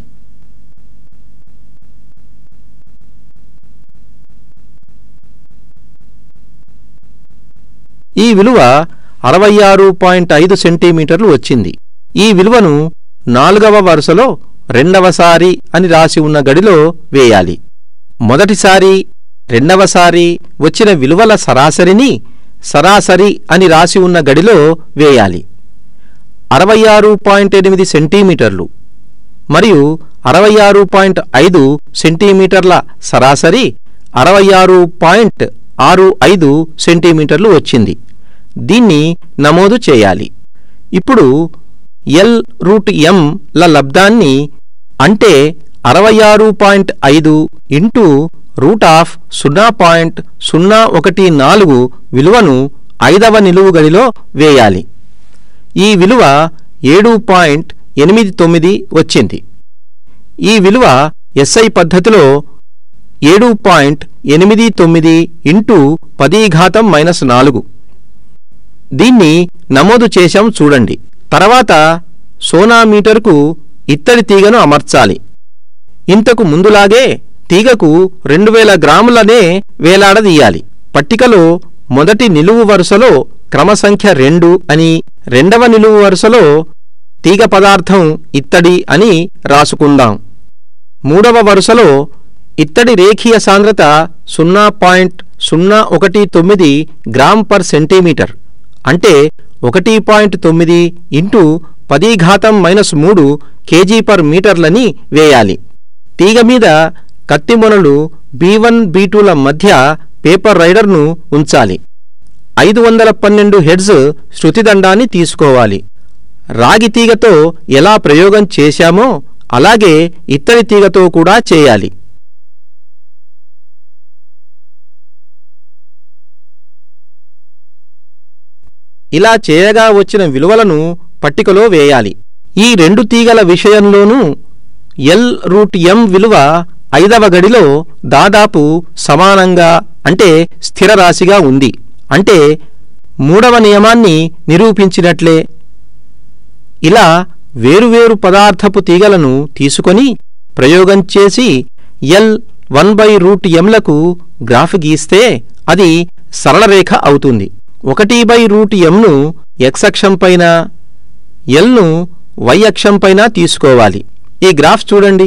ఈ విలువ అరవై ఆరు పాయింట్ ఐదు సెంటీమీటర్లు వచ్చింది ఈ విలువను నాలుగవ వరుసలో రెండవసారి అని రాసి ఉన్న గడిలో వేయాలి మొదటిసారి రెండవసారి వచ్చిన విలువల సరాసరిని సరాసరి అని రాసి ఉన్న గడిలో వేయాలి అరవై ఆరు పాయింట్ ఎనిమిది సెంటీమీటర్లు మరియు అరవై ఆరు పాయింట్ ఐదు సెంటీమీటర్ల సరాసరి అరవై ఆరు పాయింట్ ఆరు ఐదు సెంటీమీటర్లు వచ్చింది దీన్ని నమోదు చేయాలి ఇప్పుడు ఎల్ రూట్ ఎం ల లబ్దాన్ని అంటే అరవై ఆరు పాయింట్ ఐదు ఇంటూ రూట్ ఆఫ్ సున్నా పాయింట్ సున్నా ఒకటి నాలుగు విలువను ఐదవ నిలువు గడిలో వేయాలి ఈ విలువ ఏడు పాయింట్ ఎనిమిది తొమ్మిది వచ్చింది ఈ విలువ ఎస్ఐ పద్ధతిలో ఏడు పాయింట్ ఎనిమిది తొమ్మిది ఇంటూ పది ఘాతం మైనస్ నాలుగు దీన్ని నమోదు చేశాం చూడండి తర్వాత సోనామీటర్కు ఇత్తడి తీగను అమర్చాలి ఇంతకు ముందులాగే తీగకు రెండు వేల గ్రాములనే వేలాడదీయాలి పట్టికలో మొదటి నిలువు వరుసలో క్రమసంఖ్య రెండు అని రెండవ నిలువు వరుసలో తీగ పదార్థం ఇత్తడి అని రాసుకుందాం మూడవ వరుసలో ఇత్తడి రేఖీయ సాంద్రత సున్నా పాయింట్ సున్నా ఒకటి తొమ్మిది గ్రామ్ పర్ సెంటీమీటర్ అంటే ఒకటి పాయింట్ తొమ్మిది ఇంటూ పది ఘాతం మైనస్ మూడు కేజీ పర్ మీటర్లని వేయాలి తీగ మీద కత్తిమొనలు బీ వన్ బీ టూల మధ్య పేపర్ రైడర్ను ఉంచాలి ఐదు వందల పన్నెండు హెడ్స్ శృతిదండాన్ని తీసుకోవాలి రాగి తీగతో ఎలా ప్రయోగం చేశామో అలాగే ఇత్తడి తీగతో కూడా చేయాలి ఇలా చేయగా వచ్చిన విలువలను పట్టికలో వేయాలి ఈ రెండు తీగల విషయంలోనూ ఎల్ రూట్ ఎం విలువ ఐదవ గడిలో దాదాపు సమానంగా అంటే స్థిర రాశిగా ఉంది అంటే మూడవ నియమాన్ని నిరూపించినట్లే ఇలా వేరువేరు పదార్థపు తీగలను తీసుకొని ప్రయోగం చేసి ఎల్ వన్ బై రూట్ ఎంలకు గ్రాఫ్ గీస్తే అది సరళరేఖ అవుతుంది ఒకటి బై రూట్ ఎంను ఎక్స్ అక్షం పైన ఎల్ను వై అక్షం పైన తీసుకోవాలి ఈ గ్రాఫ్ చూడండి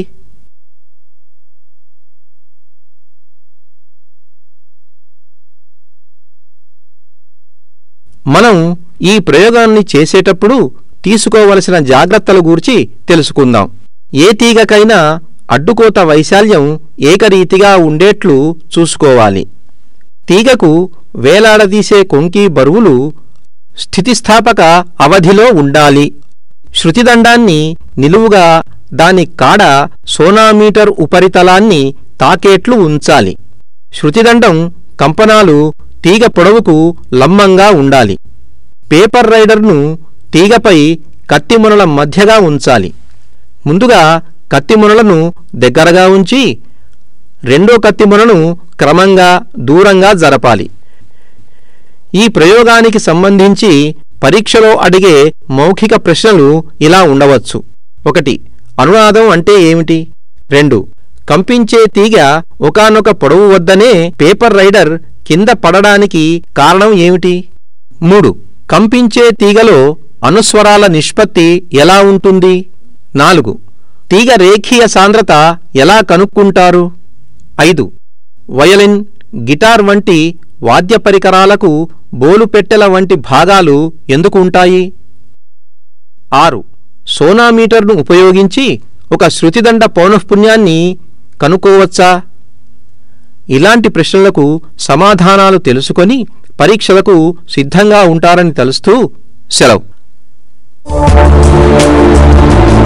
మనం ఈ ప్రయోగాన్ని చేసేటప్పుడు తీసుకోవలసిన జాగ్రత్తల గూర్చి తెలుసుకుందాం ఏ తీగకైనా అడ్డుకోత వైశాల్యం ఏకరీతిగా ఉండేట్లు చూసుకోవాలి తీగకు వేలాడదీసే కొంకి బరువులు స్థితిస్థాపక అవధిలో ఉండాలి శృతిదండాన్ని నిలువుగా దాని కాడ సోనామీటర్ ఉపరితలాన్ని తాకేట్లు ఉంచాలి శృతిదండం కంపనాలు తీగ పొడవుకు లంబంగా ఉండాలి పేపర్ రైడర్ను తీగపై కత్తిమునల మధ్యగా ఉంచాలి ముందుగా కత్తిమునలను దగ్గరగా ఉంచి రెండో కత్తిమునను క్రమంగా దూరంగా జరపాలి ఈ ప్రయోగానికి సంబంధించి పరీక్షలో అడిగే మౌఖిక ప్రశ్నలు ఇలా ఉండవచ్చు ఒకటి అనునాదం అంటే ఏమిటి రెండు కంపించే తీగ ఒకానొక పొడవు వద్దనే పేపర్ రైడర్ కింద పడడానికి కారణం ఏమిటి మూడు కంపించే తీగలో అనుస్వరాల నిష్పత్తి ఎలా ఉంటుంది నాలుగు తీగ రేఖీయ సాంద్రత ఎలా కనుక్కుంటారు ఐదు వయలిన్ గిటార్ వంటి వాద్య పరికరాలకు బోలుపెట్టెల వంటి భాగాలు ఎందుకు ఉంటాయి ఆరు సోనామీటర్ను ఉపయోగించి ఒక శృతిదండ పౌనఃపున్యాన్ని కనుక్కోవచ్చా ఇలాంటి ప్రశ్నలకు సమాధానాలు తెలుసుకొని పరీక్షలకు సిద్ధంగా ఉంటారని తెలుస్తూ సెలవు